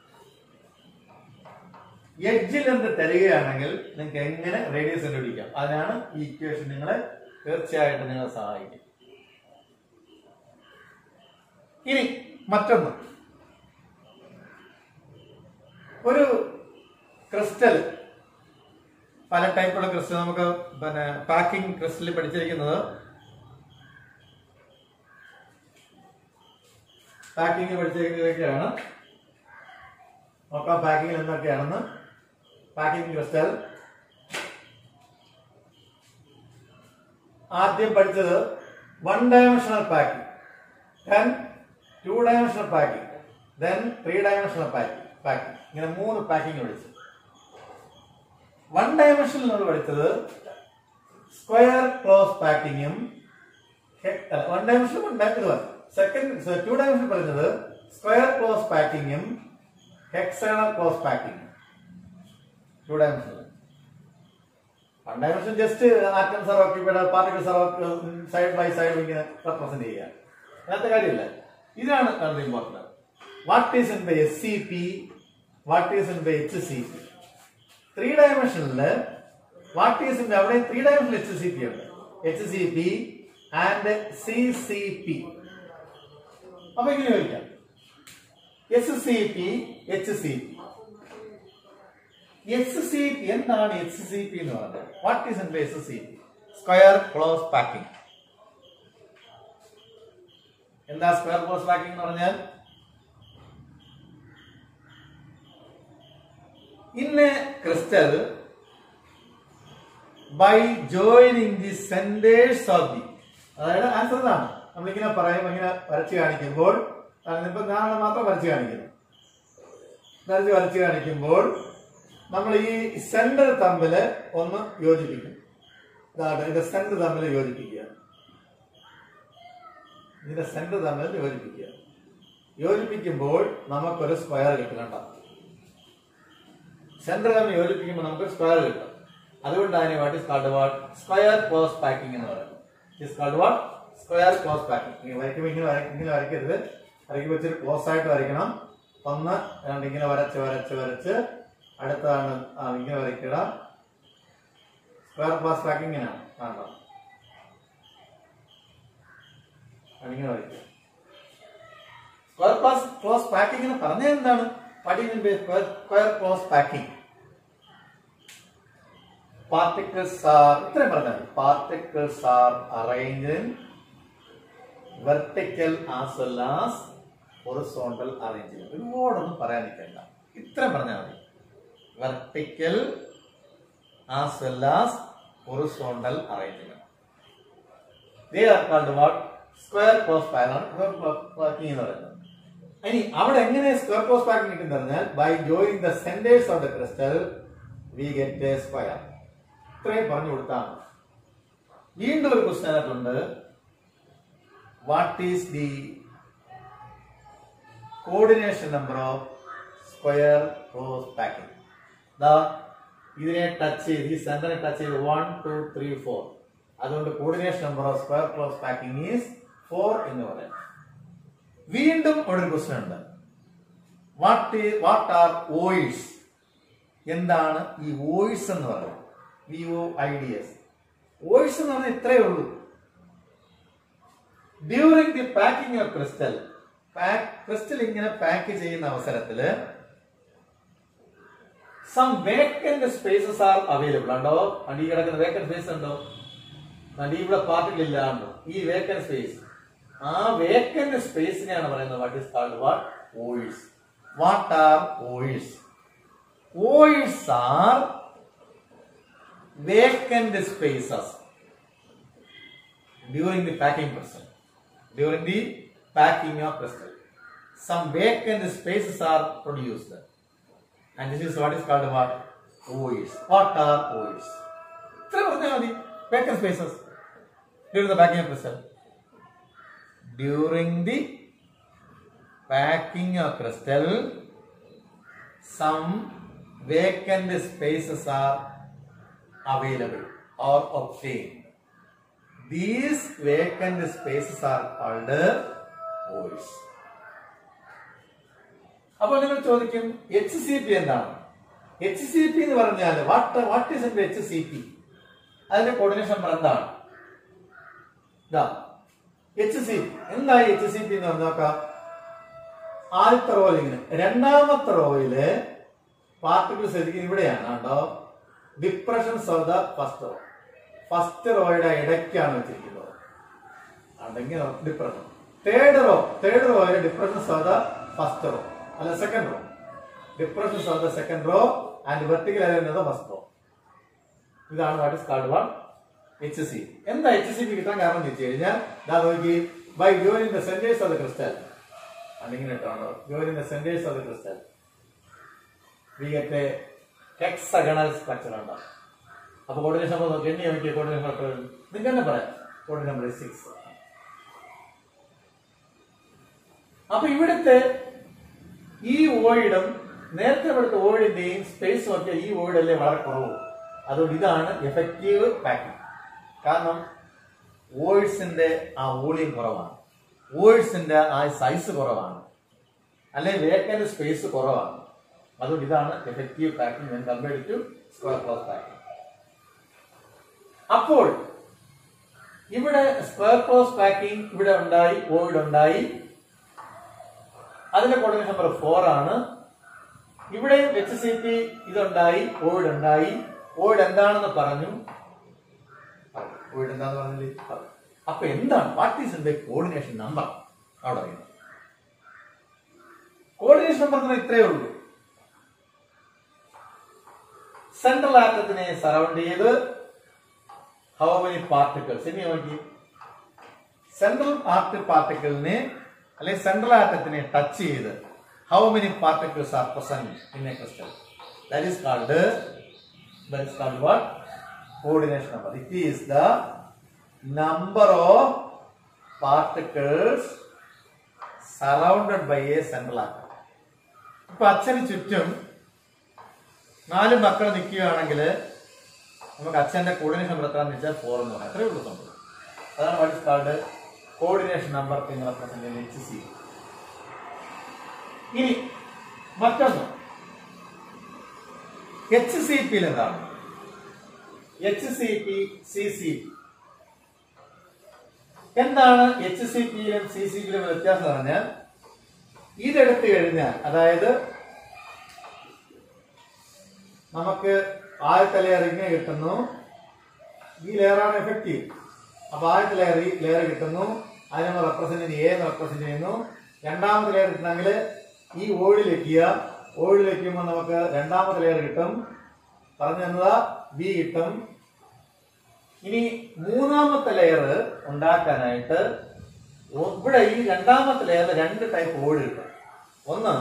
എഡ്ജിൽ എന്ത് തരികയാണെങ്കിൽ നിങ്ങൾക്ക് എങ്ങനെ റേഡിയസ് കണ്ടുപിടിക്കാം അതിനാണ് ഈ ഇക്വേഷൻ നിങ്ങളെ തീർച്ചയായിട്ടും നിങ്ങളെ സഹായിക്കും ഇനി മറ്റൊന്ന് ഒരു ക്രിസ്റ്റൽ പല ടൈപ്പുള്ള ക്രിസ്റ്റൽ നമുക്ക് പിന്നെ പാക്കിംഗ് ക്രിസ്റ്റലിൽ പഠിച്ചിരിക്കുന്നത് പാക്കിംഗ് പഠിച്ചിരിക്കുന്നതൊക്കെയാണ് നോക്കാം പാക്കിംഗ് എന്തൊക്കെയാണെന്ന് പാക്കിംഗ് ക്രിസ്റ്റൽ ആദ്യം പഠിച്ചത് one dimensional packing then two dimensional packing then three dimensional packing packing ഇങ്ങനെ മൂന്ന് പാക്കിംഗ് പഠിച്ചു വൺ ഡയമെൻഷനിൽ നമ്മൾ പഠിച്ചത് സ്ക്വയർ ക്ലോസ് പാക്കിങ്ങും വൺ ഡയമെൻഷൻ ഉണ്ടാക്കുക സെക്കൻഡ് ടു ഡയമെൻഷൻ പറയുന്നത് സ്ക്വയർ ക്ലോസ് പാക്കിങ്ങും ഹെക്സണൽ ക്ലോസ് പാക്കിങ്ങും two dimension one dimension just atoms are occupied particles are side by side ഇങ്ങനെ റെപ്രസെന്റ് ചെയ്യുക അങ്ങനത്തെ കാര്യമില്ല ഇതാണ് വളരെ important what is in by S C P what is in by H C P three ഡയമെൻഷനില് what is in അവിടെ three ഡയമെൻഷനിൽ H C P ഉണ്ട് H C P and C C P അപ്പൊ ഇങ്ങനെ ചോദിക്കാം S C P H C P H C P എന്താണ് H C P എന്ന് പറഞ്ഞത് what is in H C P square close packing എന്താ square close packing എന്ന് പറഞ്ഞാൽ in a crystal by joining the centres of the അതായത് answer ഇതാണ് നമ്മളിങ്ങനെ പറയും ഇങ്ങനെ വരച്ച് കാണിക്കുമ്പോൾ ഇപ്പൊ ഞാൻ മാത്രം വരച്ച് കാണിക്കുന്നു വരച്ച് വരച്ച് കാണിക്കുമ്പോൾ നമ്മൾ ഈ സെന്റർ തമ്മിൽ ഒന്ന് യോജിപ്പിക്കും ഇതാണ് ഇതിന്റെ സെന്റർ തമ്മിൽ യോജിപ്പിക്കുക ഇതിന്റെ സെന്റർ തമ്മിൽ യോജിപ്പിക്കുക യോജിപ്പിക്കുമ്പോൾ നമുക്കൊരു സ്ക്വയർ കിട്ടും കണ്ടോ സെന്റർ തമ്മിൽ യോജിപ്പിക്കുമ്പോൾ നമുക്ക് സ്ക്വയർ കിട്ടും അതുകൊണ്ടാണ് what is called what square close packing എന്ന് പറയുന്നത് is called what square close packing ഇങ്ങനെ വരയ്ക്കുമ്പോൾ ഇങ്ങനെ വരയ്ക്കും ഇങ്ങനെ വരയ്ക്കരുത് വരയ്ക്കുമ്പോൾ ഇച്ചിരി ക്ലോസ് ആയിട്ട് വരയ്ക്കണം ഒന്ന് രണ്ട് ഇങ്ങനെ വരച്ച് വരച്ച് വരച്ച് അടുത്താണ് ആ ഇങ്ങനെ വരയ്ക്കുക സ്ക്വയർ ക്ലോസ് പാക്കിംഗ് ഇങ്ങനെയാണ് കാണണം ഇങ്ങനെ വരയ്ക്കുക സ്ക്വയർ ക്ലോസ് ക്ലോസ് പാക്കിംഗ് എന്ന് പറഞ്ഞത് എന്താണ് പഠിക്കുന്ന square close packing particles are ഇത്രയും പറഞ്ഞാൽ particles are arranged in vertical as well as horizontal arrangement ഒരുപാടൊന്നും പറയാൻ നിൽക്കണ്ട ഇത്രയും പറഞ്ഞാൽ മതി vertical as well as horizontal arrangement they are called what square cross packing എന്ന് പറയുന്നത് ഇനി അവിടെ എങ്ങനെ സ്ക്വയർ ക്രോസ് പാക്കിംഗ് കിട്ടുന്ന പറഞ്ഞാൽ by joining the centres of the crystal we get a square ഇത്രയും പറഞ്ഞു കൊടുത്താണ് വീണ്ടും ഒരു ക്വസ്റ്റ്യൻ ആയിട്ടുണ്ട് what is the coordination number of square close packing ദാ ഇതിനെ ടച്ച് ചെയ്ത് ഈ സെന്ററിനെ ടച്ച് ചെയ്ത് വൺ ടു ത്രീ ഫോർ അതുകൊണ്ട് coordination number of square close packing is four എന്ന് പറയാം വീണ്ടും ഒരു ക്വസ്റ്റ്യൻ ഉണ്ട് വാട്ട് വാട്ട് ആർ ഓയിസ് എന്താണ് ഈ വോയിസ് എന്ന് പറയുന്നത് V O I D S voids എന്ന് പറഞ്ഞാൽ ഇത്രയേ ഉള്ളൂ during the packing of crystal crystal ഇങ്ങനെ പാക്ക് ചെയ്യുന്ന അവസരത്തില് some vacant spaces are available ഉണ്ടോ അണ്ട് ഈ കിടക്കുന്ന വേക്കന്റ് സ്പേസ് ഉണ്ടോ അണ്ട് ഇവിടെ പാർട്ടികൾ ഇല്ലാണ്ടോ ഈ വേക്കന്റ് സ്പേസ് ആ വേക്കന്റ് സ്പേസിനെയാണ് പറയുന്നത് what is called what voids what are voids voids are vacant spaces during the packing process. During the packing of crystal, some vacant spaces are produced, and this is what is called what voids. What are voids? ഇത്ര പറഞ്ഞാൽ മതി vacant spaces during the packing of crystal. During the packing of crystal, some vacant spaces are available or obtained. These vacant spaces are called voids. അപ്പോൾ നിങ്ങൾ ചോദിക്കും H C P എന്താണ് H C P എന്ന് പറഞ്ഞാൽ what what is എന്റെ H C P അതിന്റെ coordination number എന്താണ് ഇതാ എച്ച് സി പി എന്തായി എച്ച് സി പി എന്ന് പറഞ്ഞ് നോക്കാം ആദ്യത്തെ റോയിൽ ഇങ്ങനെ രണ്ടാമത്തെ റോയില് പാർട്ടിക്കിൾസ് ശരിക്കും ഇവിടെയാണ് കേട്ടോ depressions of the first row first റോയുടെ ഇടയ്ക്കാണ് വെച്ചിരിക്കുന്നത് അല്ലെങ്കിൽ ഡിപ്രഷൻ തേർഡ് റോ തേർഡ് റോയിലെ depressions of the first row അല്ല second row depressions of the second row and vertical ആയിരുന്നത് ഫസ്റ്റ് റോ ഇതാണ് what is called one H C എന്താ H C P കിട്ടാൻ കാരണം എന്ന് വെച്ച് കഴിഞ്ഞാൽ ദാ നോക്കി by join the centres of the crystal അല്ലെങ്കിൽ ഇട്ടാണോ join the centres of the crystal we get a hexagonal structure ഉണ്ടാവും അപ്പൊ കോർഡിനേഷൻ നമ്പർ നോക്കി എന്നെ നോക്കിയ കോർഡിനേഷൻ നമ്പർ നിങ്ങൾക്ക് തന്നെ പറയാം കോർഡിനേഷൻ നമ്പർ സിക്സ് അപ്പൊ ഇവിടുത്തെ ഈ ഓയിഡും നേരത്തെ ഇവിടുത്തെ ഓയിഡിന്റെയും സ്പേസ് നോക്കിയാൽ ഈ ഓയിഡല്ലേ വളരെ കുറവ് അതുകൊണ്ട് ഇതാണ് എഫക്റ്റീവ് പാക്കിംഗ് കാരണം ഓയിഡ്സിന്റെ ആ വോളിയം കുറവാണ് ഓയിഡ്സിന്റെ ആ സൈസ് കുറവാണ് അല്ലെങ്കിൽ വേക്കന്റ് സ്പേസ് കുറവാണ് അതുകൊണ്ട് ഇതാണ് effective packing compared to square close packing അപ്പോൾ ഇവിടെ സ്ക്വയർ ക്ലോസ് പാക്കിംഗ് ഇവിടെ ഉണ്ടായി ഓയിഡ് ഉണ്ടായി അതിന്റെ കോർഡിനേഷൻ നമ്പർ ഫോർ ആണ് ഇവിടെ എച്ച് സി പി ഇതുണ്ടായി ഓയിഡ് ഉണ്ടായി ഓയിഡ് എന്താണെന്ന് പറഞ്ഞു ഓയിഡ് എന്താന്ന് പറഞ്ഞില്ലേ പറഞ്ഞു. അപ്പൊ എന്താണ് വാട്ട് ഈസ് എന്റെ കോർഡിനേഷൻ നമ്പർ അവിടെ അറിയണം കോർഡിനേഷൻ നമ്പർ എന്ന് ഇത്രയേ ഉള്ളൂ സെൻട്രൽ ആറ്റത്തിനെ സറൗണ്ട് ചെയ്ത് ഹൗ മെനി പാർട്ടിക്കിൾസ് ഇനി നോക്കി സെൻട്രൽ ആർട്ട് പാർട്ടിക്കിളിനെ അല്ലെങ്കിൽ സെൻട്രൽ ആറ്റത്തിനെ ടച്ച് ചെയ്ത് how many particles are present in a crystal that is called that is called what coordination number it is the number of particles surrounded by a central atom ഇപ്പൊ അച്ഛന് ചുറ്റും നാല് മക്കൾ നിൽക്കുകയാണെങ്കിൽ നമുക്ക് അച്ഛന്റെ കോർഡിനേഷൻ നമ്പർ എത്രയാണെന്ന് വെച്ചാൽ ഫോർ എന്ന് പറയാം അത്രേ ഉള്ളൂ സംഭവം അതാണ് what is called coordination number എന്ന് റെപ്രസെന്റ് എച്ച് സി ഇനി മറ്റൊന്ന് എച്ച് സി പിയിൽ എന്താണ് H C P C C P എന്താണ് എച്ച് സി പിയിലും സി സി പിയിലും വ്യത്യാസം എന്ന് പറഞ്ഞാൽ ഇതെടുത്തു കഴിഞ്ഞാൽ അതായത് നമുക്ക് ആദ്യത്തെ ലെയർ ഇങ്ങനെ കിട്ടുന്നു ഈ ലെയറാണ് എഫക്റ്റീവ് അപ്പൊ ആദ്യത്തെ ലെയർ ഈ ലെയർ കിട്ടുന്നു അതിനെ നമ്മൾ റെപ്രസെന്റ് ചെയ്യുന്നു എ എന്ന് റെപ്രസെന്റ് ചെയ്യുന്നു രണ്ടാമത്തെ ലെയർ കിട്ടണമെങ്കിൽ ഈ ഓയിൽ വെക്കുക ഓയിൽ വെക്കുമ്പോൾ നമുക്ക് രണ്ടാമത്തെ ലെയർ കിട്ടും പറഞ്ഞു തന്നതാ ബി കിട്ടും ഇനി മൂന്നാമത്തെ ലെയർ ഉണ്ടാക്കാനായിട്ട് ഒ- ഇവിടെ ഈ രണ്ടാമത്തെ ലെയറിൽ രണ്ട് ടൈപ്പ് ഓയിൽ കിട്ടും ഒന്ന്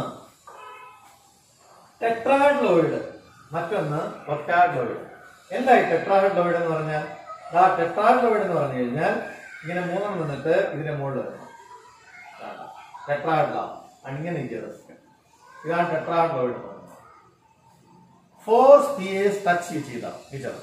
ടെട്രാഡ്ലോയിഡ് മറ്റൊന്ന് ഒക്ടാഡ്ലോയിഡ് എന്തായി ടെട്രാഡ്ലോയിഡ് എന്ന് പറഞ്ഞാൽ ആ ടെട്രാഡ്ലോയിഡ് എന്ന് പറഞ്ഞു കഴിഞ്ഞാൽ ഇങ്ങനെ മൂന്നെണ്ണം നിന്നിട്ട് ഇതിന്റെ മുകളിൽ വരണം ടെട്രാഡ്ല അങ്ങനെ ഇരിക്കുന്നത് ഇതാണ് ടെട്രാഡ്ലോയിഡ് എന്ന് പറയുന്നത് ഫോർ സ്പിയേഴ്സ് ടച്ച് ചെയ്ത ടീച്ചർ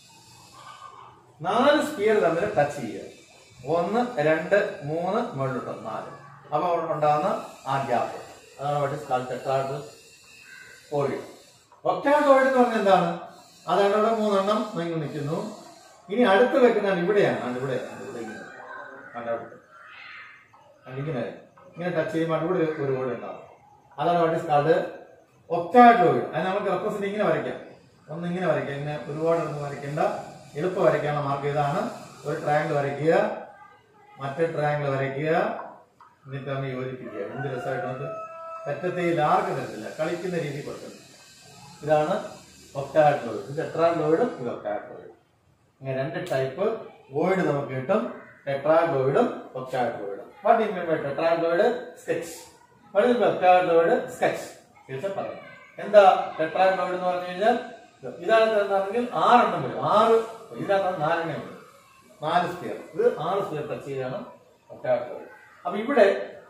നാല് സ്പിയർ തമ്മിൽ ടച്ച് ചെയ്യുക ഒന്ന് രണ്ട് മൂന്ന് മുകളിലോട്ട് നാല് അപ്പൊ അവിടെ ഉണ്ടാകുന്ന ആ ഗ്യാപ്പ് അതാണ് what is call tetrahedral void octahedral void എന്ന് പറഞ്ഞാൽ എന്താണ് അതാണ് ഇവിടെ മൂന്നെണ്ണം നിങ്ങൾ നിൽക്കുന്നു ഇനി അടുത്ത് വെക്കുന്നതാണ് ഇവിടെയാണ് ആണ് ഇവിടെയാണ് ഇവിടെ ഇങ്ങനെ ആണ് അടുത്ത് ആണ് ഇങ്ങനെ ഇങ്ങനെ ടച്ച് ചെയ്യുമ്പോൾ ഇവിടെ ഒരു ഓട് ഉണ്ടാവും അതാണ് വാട്ട് ഇസ് കാൾഡ് ഒക്ടാഡോയിഡ് അത് നമുക്ക് റെപ്രസെന്റ് ഇങ്ങനെ വരയ്ക്കാം ഒന്ന് ഇങ്ങനെ വരയ്ക്കാം ഇങ്ങനെ ഒരുപാട് ഒന്നും വരയ്ക്കേണ്ട എളുപ്പം വരയ്ക്കാനുള്ള മാർക്ക് ഇതാണ് ഒരു ട്രയാങ്കിൾ വരയ്ക്കുക മറ്റേ ട്രയാങ്കിൾ വരയ്ക്കുക എന്നിട്ട് നമ്മൾ യോജിപ്പിക്കുക എന്ത് രസമായിട്ട് നമുക്ക് തെറ്റത്തെയിൽ ആർക്കും തരത്തില്ല കളിക്കുന്ന രീതി കൊടുക്കണം ഇതാണ് ഒക്ടാഡ്ലോയിഡ് ഇത് ടെട്രാഡ്ലോയിഡും ഇത് ഒക്ടാഡ്ലോയിഡും ഇങ്ങനെ രണ്ട് ടൈപ്പ് വോയിഡ് നമുക്ക് കിട്ടും ടെട്രാഡ്ലോയിഡും ഒക്ടാഡ്ലോയിഡും what you mean by tetrahedral void sketch what you octahedral void sketch തീർച്ചയായും പറയാം എന്താ ടെട്രാഡ്ലോയിഡ് എന്ന് പറഞ്ഞു കഴിഞ്ഞാൽ ഇത് ഇതാണ് എന്താണെങ്കിൽ ആറെണ്ണം വരും ആറ് ഇതിനകത്ത് നാലെണ്ണം വരും നാല് സ്പിയർ ഇത് ആറ് സ്പിയർ ടച്ച് ചെയ്താണ് ഒക്ടാഡ്ലോയിഡ് അപ്പൊ ഇവിടെ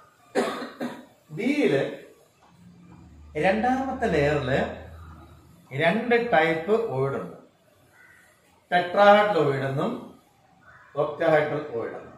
ബിയില് രണ്ടാമത്തെ ലെയറില് രണ്ട് ടൈപ്പ് ഓയിഡ് ഉണ്ട് ടെട്രാഹൈഡ്രോയിഡ് എന്നും ഒക്ടഹൈഡ്രൽ ഓയിഡ് എന്നും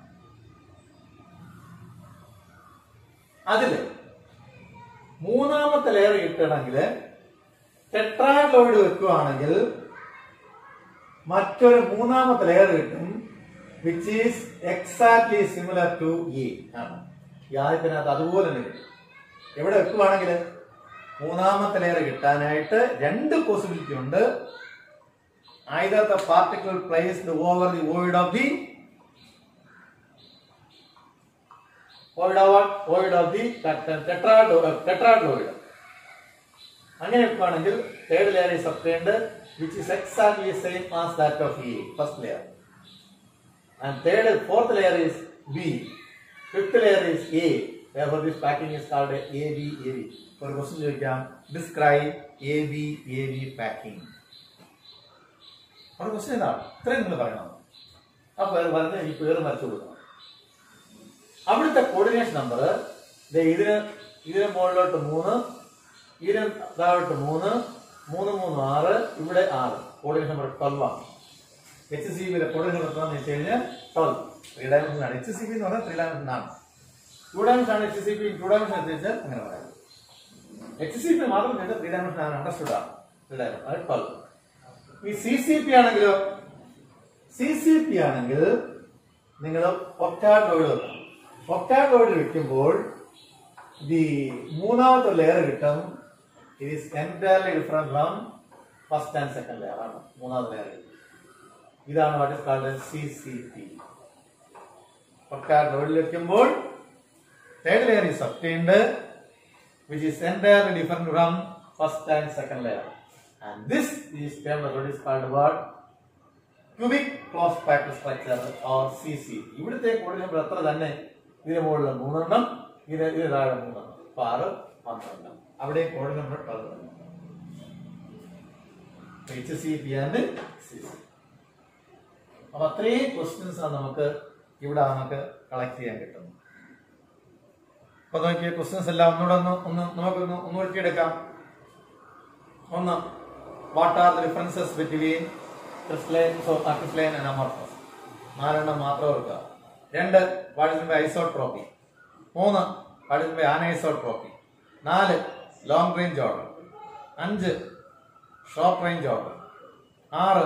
അതില് മൂന്നാമത്തെ ലെയർ കിട്ടണമെങ്കിൽ ടെട്രാഹൈഡ്രോയിഡ് വെക്കുകയാണെങ്കിൽ മറ്റൊരു മൂന്നാമത്തെ ലെയർ കിട്ടും which is exactly similar to E ആണ് ഈ ആദ്യത്തിനകത്ത് അതുപോലെ തന്നെ കിട്ടും എവിടെ വെക്കുവാണെങ്കിൽ മൂന്നാമത്തെ ലെയർ കിട്ടാനായിട്ട് രണ്ട് പോസിബിലിറ്റി ഉണ്ട് either the particle placed over the void of the void of what? void of the tetrahedroid അങ്ങനെ വെക്കുകയാണെങ്കിൽ third layer is obtained which is exactly same as that of A first layer and third fourth layer is B fifth layer is A therefore this packing is called AB AB ഒരു question ചോദിക്കാം describe A B A B packing അവിടെ question ഇതാണ് ഇത്രയും നിങ്ങൾ പറയണം ആ പേര് പറഞ്ഞ് ഈ പേര് വരച്ചു കൊടുക്കണം അവിടുത്തെ കോർഡിനേഷൻ നമ്പർ ഇതിന് ഇതിന് മുകളിലോട്ട് മൂന്ന് ഇതിന് താഴോട്ട് മൂന്ന് മൂന്ന് മൂന്ന് ആറ് ഇവിടെ ആറ് കോർഡിനേഷൻ നമ്പർ ട്വൽവ് ആണ് എച്ച് സി ബിയുടെ കോർഡിനേഷൻ നമ്പർ എന്ന് വെച്ച് കഴിഞ്ഞാൽ ട്വൽവ് ത്രീ ഡയമെൻഷൻ ആണ് എച്ച് സി ബി എന്ന് പറഞ്ഞാൽ ത്രീ ഡയമെൻഷൻ ആണ് ടു ഡയമെൻഷൻ ആണ് H C B two dimension എന്ന് വെച്ചാൽ അങ്ങനെ പറയാം എച്ച് സി പി മാത്രം ചെയ്ത് ത്രീ ഡയമെൻഷൻ ആണ് അണ്ടർസ്റ്റുഡ് ആണ് ത്രീ ഡയമെൻഷൻ അത് ട്വൽവ് ഈ സി സി പി ആണെങ്കിലോ സി സി പി ആണെങ്കിൽ നിങ്ങൾ ഒക്ടാഡോയിഡ് വെക്കണം ഒക്ടാഡോയിഡ് വെക്കുമ്പോൾ ദി മൂന്നാമത്തെ ലെയർ കിട്ടും it is entirely different from first and second layer ആണ് മൂന്നാമത്തെ ലെയർ ഇതാണ് what is called C C P ഒക്ടാഡോയിഡിൽ വെക്കുമ്പോൾ third layer is obtained which is entirely different from first and second layer. And this is termed what is called what? Cubic closed packed structure or CC. ഇവിടുത്തെ കോഡിനമ്പർ എത്ര തന്നെ ഇതിന് മുകളിൽ മൂന്നെണ്ണം ഇത് ഇത് താഴെ മൂന്നെണ്ണം അപ്പൊ ആറ് പന്ത്രണ്ട് അവിടെ കോഡ് നമ്പർ പന്ത്രണ്ട് H C P and C C അപ്പൊ അത്രയും ക്വസ്റ്റ്യൻസ് ആണ് നമുക്ക് ഇവിടെ നമുക്ക് കളക്ട് ചെയ്യാൻ കിട്ടുന്നത് അപ്പൊ നോക്കിയ ക്വസ്റ്റ്യൻസ് എല്ലാം ഒന്നുകൂടെ ഒന്ന് ഒന്ന് നമുക്കൊന്ന് ഒന്ന് എടുക്കാം ഒന്ന് what are the differences between crystalline crystalline and amorphous നാലെണ്ണം മാത്രം ഓർക്കുക രണ്ട് വാട്ട് ഐസോട്രോപ്പി മൂന്ന് വാട്ട് ആനൈസോട്രോപ്പി നാല് ലോങ് റേഞ്ച് ഓർഡർ അഞ്ച് ഷോർട്ട് റേഞ്ച് ഓർഡർ ആറ്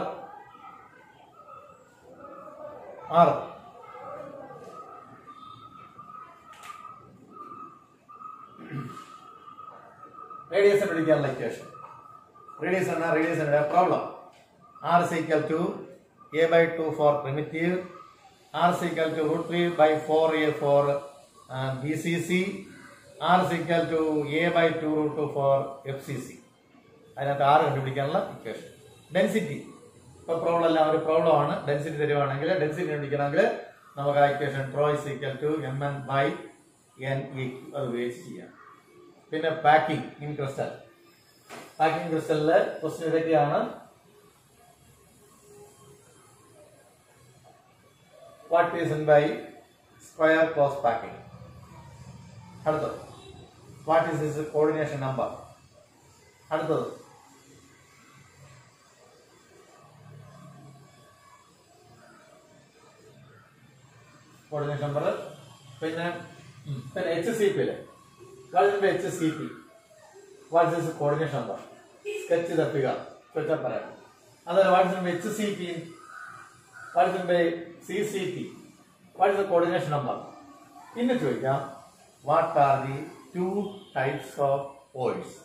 ആറ് റേഡിയസ് പിടിക്കാനുള്ള ഇക്വേഷൻ റേഡിയസ് എന്ന റേഡിയസ് എന്ന problem R is equal to a by 2 for primitive r is equal to root 3 by 4a for uh, bcc r is equal to a by 2 root 2 for fcc അതിനകത്ത് ആറ് കണ്ടുപിടിക്കാനുള്ള equation density ഇപ്പൊ problem എല്ലാം ഒരു problem ആണ് density തരുവാണെങ്കിൽ density കണ്ടുപിടിക്കണമെങ്കിൽ നമുക്ക് ആ equation rho is equal to M N by N E അത് ഉപയോഗിച്ച് ചെയ്യാം പിന്നെ പാക്കിംഗ് ഇൻ ക്രിസ്റ്റൽ പാക്കിംഗ് ക്രിസ്റ്റലില് ക്വസ്റ്റ്യൻ ഇതൊക്കെയാണ് what is in by square close packing അടുത്തത് what is is coordination number അടുത്തത് കോർഡിനേഷൻ നമ്പർ പിന്നെ ഉം, പിന്നെ എച്ച് സി പിയില് government H C P what's is coordination number sketch തപ്പിക ചോദിച്ചാൽ പറയാം അതല്ല what's H C P what's C C P what's the coordination number പിന്നെ ചോദിക്കാം what are the two types of voids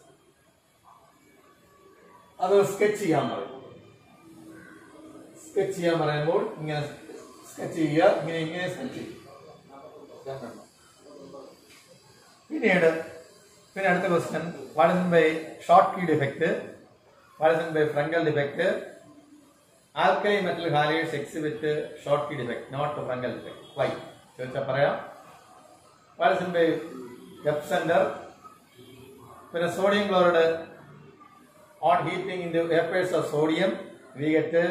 അത് സ്കെച്ച് ചെയ്യാൻ പറയും സ്കെച്ച് ചെയ്യാൻ പറയുമ്പോൾ ഇങ്ങനെ സ്കെച്ച് ചെയ്യുക ഇങ്ങനെ ഇങ്ങനെ സ്കെച്ച് ചെയ്യും രണ്ടെണ്ണം. പിന്നീട് പിന്നെ അടുത്ത question what by Schottky defect what by Frenkel defect alkali metal halides exhibit Schottky defect not Frenkel defect why ചോദിച്ചാൽ പറയാം വാട്ട് ബൈ എഫ് സെന്റർ പിന്നെ sodium chloride on heating in vapours of sodium we get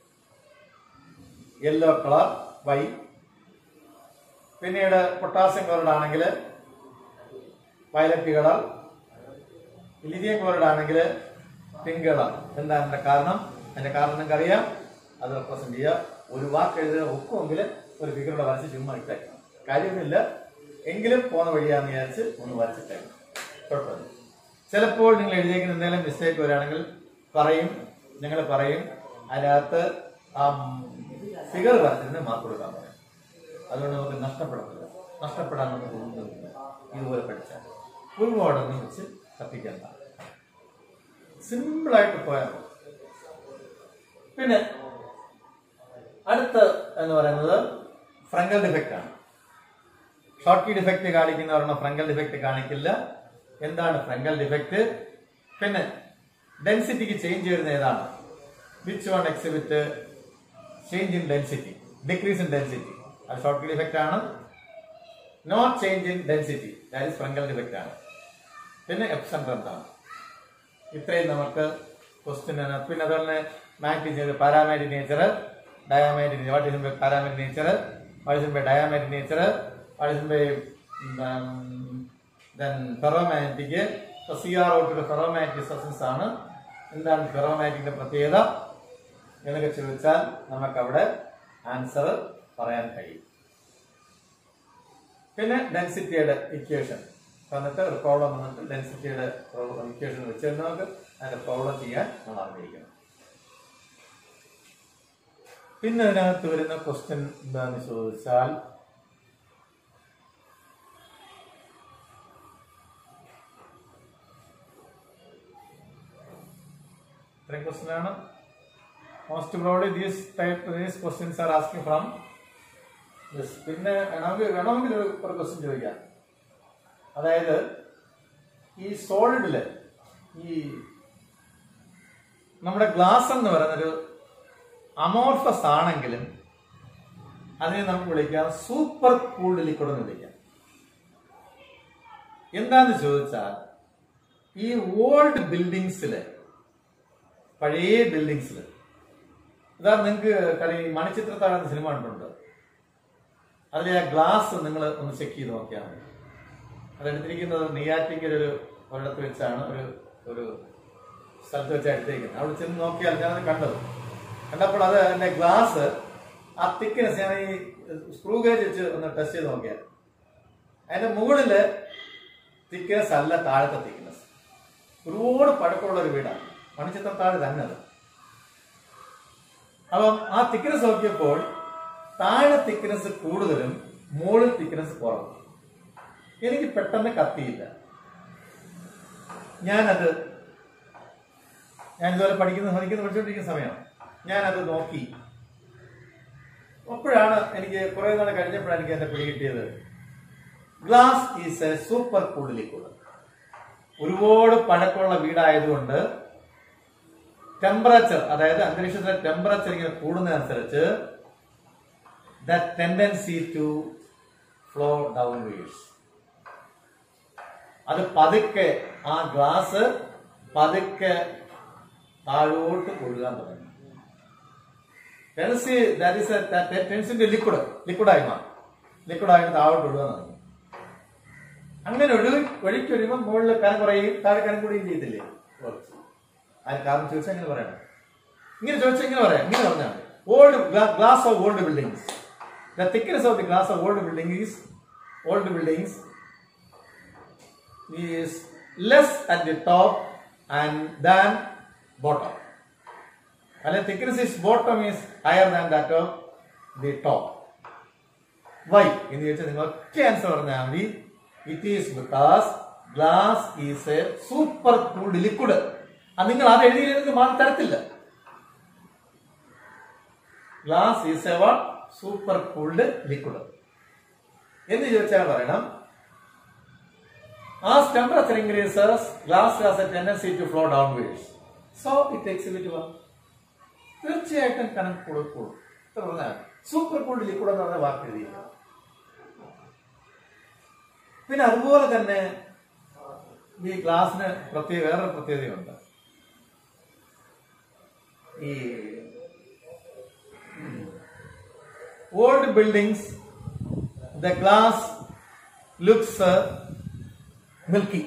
yellow colour why പിന്നീട് potassium chloride ആണെങ്കിൽ violet colour lithium chloride ആണെങ്കിൽ pink colour എന്താണ് അതിന്റെ കാരണം അതിന്റെ കാരണം നിങ്ങൾക്ക് അറിയാം അത് റെപ്രസെന്റ് ചെയ്യുക ഒരു വാക്ക് എഴുതുന്ന ഒക്കുമെങ്കിൽ ഒരു ഫിഗറുടെ വരച്ച് ചുമ്മാ ഇട്ടേക്കണം കാര്യമൊന്നുമില്ല എങ്കിലും പോകുന്ന വഴിയാന്ന് വിചാരിച്ച് ഒന്ന് വരച്ചിട്ടേക്കണം കുഴപ്പമില്ല ചിലപ്പോൾ നിങ്ങൾ എഴുതിയേക്കുന്ന എന്തെങ്കിലും മിസ്റ്റേക്ക് വരികയാണെങ്കിൽ പറയും നിങ്ങൾ പറയും അതിനകത്ത് ആ ഫിഗർ വരച്ചതിന് മാർക്ക് കൊടുക്കാൻ പറയും അതുകൊണ്ട് നമുക്ക് നഷ്ടപ്പെടത്തില്ല നഷ്ടപ്പെടാൻ നമുക്ക് തോന്നുന്നില്ല ഇതുപോലെ പഠിച്ചാൽ ഒരുപാടൊന്നും വെച്ച് തപ്പിക്കണ്ട സിമ്പിളായിട്ട് പോയാൽ മതി. പിന്നെ അടുത്ത എന്ന് പറയുന്നത് ഫ്രങ്കൽ ഡിഫക്റ്റ് ആണ് ഷോർട്ട് കീ ഡിഫക്റ്റ് കാണിക്കുന്നവരുടെ ഫ്രങ്കൽ ഡിഫക്റ്റ് കാണിക്കില്ല എന്താണ് ഫ്രങ്കൽ ഡിഫക്റ്റ് പിന്നെ ഡെൻസിറ്റിക്ക് ചേഞ്ച് വരുന്ന ഏതാണ് which one exhibit change in density decrease in density അത് ഷോർട്ട് കീ ഡിഫക്റ്റ് ആണ് not change in density that is Frenkel defect ആണ് പിന്നെ എപ്സൺ എന്താണ് ഇത്രയും നമുക്ക് ക്വസ്റ്റ്യൻ പിന്നെ അതുപോലെ magnetic paramagnetic nature diamagnetic what is by paramagnetic nature what is by diamagnetic nature what is by then ferromagnetic C R ഔട്ടിലെ ഫെറോമാഗ്നറ്റിക് സബ്സ്റ്റൻസ് ആണ് എന്താണ് ഫെറോമാഗ്നറ്റിക്കിന്റെ പ്രത്യേകത എന്നൊക്കെ ചോദിച്ചാൽ നമുക്ക് അവിടെ ആൻസർ പറയാൻ കഴിയും പിന്നെ ഡെൻസിറ്റിയുടെ ഇക്വേഷൻ വന്നിട്ട് ഒരു പ്രോബ്ലം വന്നിട്ട് ഡെൻസിറ്റിയുടെ ഇക്വേഷൻ വെച്ച് നമുക്ക് അതിന്റെ പ്രോബ്ലം ചെയ്യാൻ നമ്മൾ അറിഞ്ഞിരിക്കണം പിന്നെ അതിനകത്ത് വരുന്ന ക്വസ്റ്റ്യൻ എന്താന്ന് ചോദിച്ചാൽ ഇത്രയും ക്വസ്റ്റ്യൻ ആണ് most probably these type these questions are asking from Yes. പിന്നെ വേണമെങ്കിൽ വേണമെങ്കിൽ ഒരു ഒരു ക്വസ്റ്റ്യൻ ചോദിക്കാം അതായത് ഈ സോളിഡില് ഈ നമ്മുടെ ഗ്ലാസ് എന്ന് പറയുന്നൊരു അമോർഫസ് ആണെങ്കിലും അതിനെ നമുക്ക് വിളിക്കാം സൂപ്പർ കൂൾഡ് ലിക്വിഡ് എന്ന് വിളിക്കാം എന്താന്ന് ചോദിച്ചാൽ ഈ ഓൾഡ് ബിൽഡിങ്സില് പഴയ ബിൽഡിങ്സില് ഇതാ നിങ്ങൾക്ക് കളി മണിച്ചിത്രത്താഴെന്ന സിനിമ കണ്ടിട്ടുണ്ട് അതിലെ ആ ഗ്ലാസ് നിങ്ങൾ ഒന്ന് ചെക്ക് ചെയ്ത് നോക്കിയാൽ മതി അതെടുത്തിരിക്കുന്നത് നെയ്യാറ്റിങ്കൽ ഒരു ഒരിടത്ത് വെച്ചാണ് ഒരു ഒരു സ്ഥലത്ത് വെച്ചാണ് എടുത്തിരിക്കുന്നത് അവിടെ ചെന്ന് നോക്കിയാൽ ഞാനത് കണ്ടത് കണ്ടപ്പോൾ അത് അതിന്റെ ഗ്ലാസ് ആ തിക്നെസ് ഞാൻ ഈ സ്ക്രൂ ഗേജ് വെച്ച് ഒന്ന് ടെസ്റ്റ് ചെയ്ത് നോക്കിയാൽ അതിന്റെ മുകളില് തിക്നെസ് അല്ല താഴത്തെ തിക്നെസ് ഒരുപാട് പഴക്കമുള്ള ഒരു വീടാണ് മണിച്ചിത്രം താഴെ തന്നെ അത് അപ്പം ആ തിക്നെസ് നോക്കിയപ്പോൾ താഴെ തിക്നെസ് കൂടുതലും മുകളിൽ തിക്നെസ് കുറവും എനിക്ക് പെട്ടെന്ന് കത്തിയില്ല ഞാനത് ഞാൻ ഇതുപോലെ പഠിക്കുന്ന പഠിക്കുന്ന പഠിച്ചുകൊണ്ടിരിക്കുന്ന സമയമാണ് ഞാനത് നോക്കി അപ്പോഴാണ് എനിക്ക് കുറെ നാൾ കഴിഞ്ഞപ്പോഴാണ് എനിക്ക് എന്റെ പിടി കിട്ടിയത് glass is a super cool liquid ഒരുപാട് പഴക്കമുള്ള വീടായതുകൊണ്ട് ടെമ്പറേച്ചർ അതായത് അന്തരീക്ഷത്തിലെ ടെമ്പറേച്ചർ ഇങ്ങനെ കൂടുന്നതനുസരിച്ച് the tendency to flow downwards അത് പതുക്കെ ആ ഗ്ലാസ് പതുക്കെ താഴോട്ട് ഒഴുകാൻ തുടങ്ങി ടെൻസി ദാറ്റ് ഈസ് ടെൻസിന്റെ ലിക്വിഡ് ലിക്വിഡായി മാറും ലിക്വിഡായിട്ട് താഴോട്ട് ഒഴുകാൻ തുടങ്ങി അങ്ങനെ ഒഴുകി ഒഴുക്കൊഴുകുമ്പോൾ മുകളിൽ കനം കുറയും താഴെ കനം കൂടുകയും ചെയ്യത്തില്ലേ കുറച്ച് അതിന് കാരണം ചോദിച്ചാൽ എങ്ങനെ പറയണം ഇങ്ങനെ ചോദിച്ചാൽ ഇങ്ങനെ പറയാം ഇങ്ങനെ പറഞ്ഞാൽ old glass of old buildings the thickness of the glass of old building is old buildings is less at the top and than bottom. And the thickness is bottom is higher than that of the top. Why? എന്ന് ചോദിച്ചാൽ നിങ്ങൾ ഒറ്റ answer പറഞ്ഞാൽ മതി it is because glass is a super cooled liquid അത് നിങ്ങൾ അത് എഴുതിയില്ലെങ്കിൽ മാർക്ക് തരത്തില്ല glass is a what super cooled liquid എന്ന് ചോദിച്ചാൽ പറയണം As temperature increases, glass has a tendency to flow downwards. So it takes a bit of തീർച്ചയായിട്ടും കനം കൂടും കൂടും ഇത്ര പറഞ്ഞാൽ സൂപ്പർ കൂൾഡ് ലിക്വിഡ് എന്ന് പറഞ്ഞ വാക്ക് എഴുതിയില്ല പിന്നെ അതുപോലെ തന്നെ ഈ ഗ്ലാസിന് പ്രത്യേക വേറൊരു പ്രത്യേകതയുണ്ട് ഈ old buildings the glass looks milky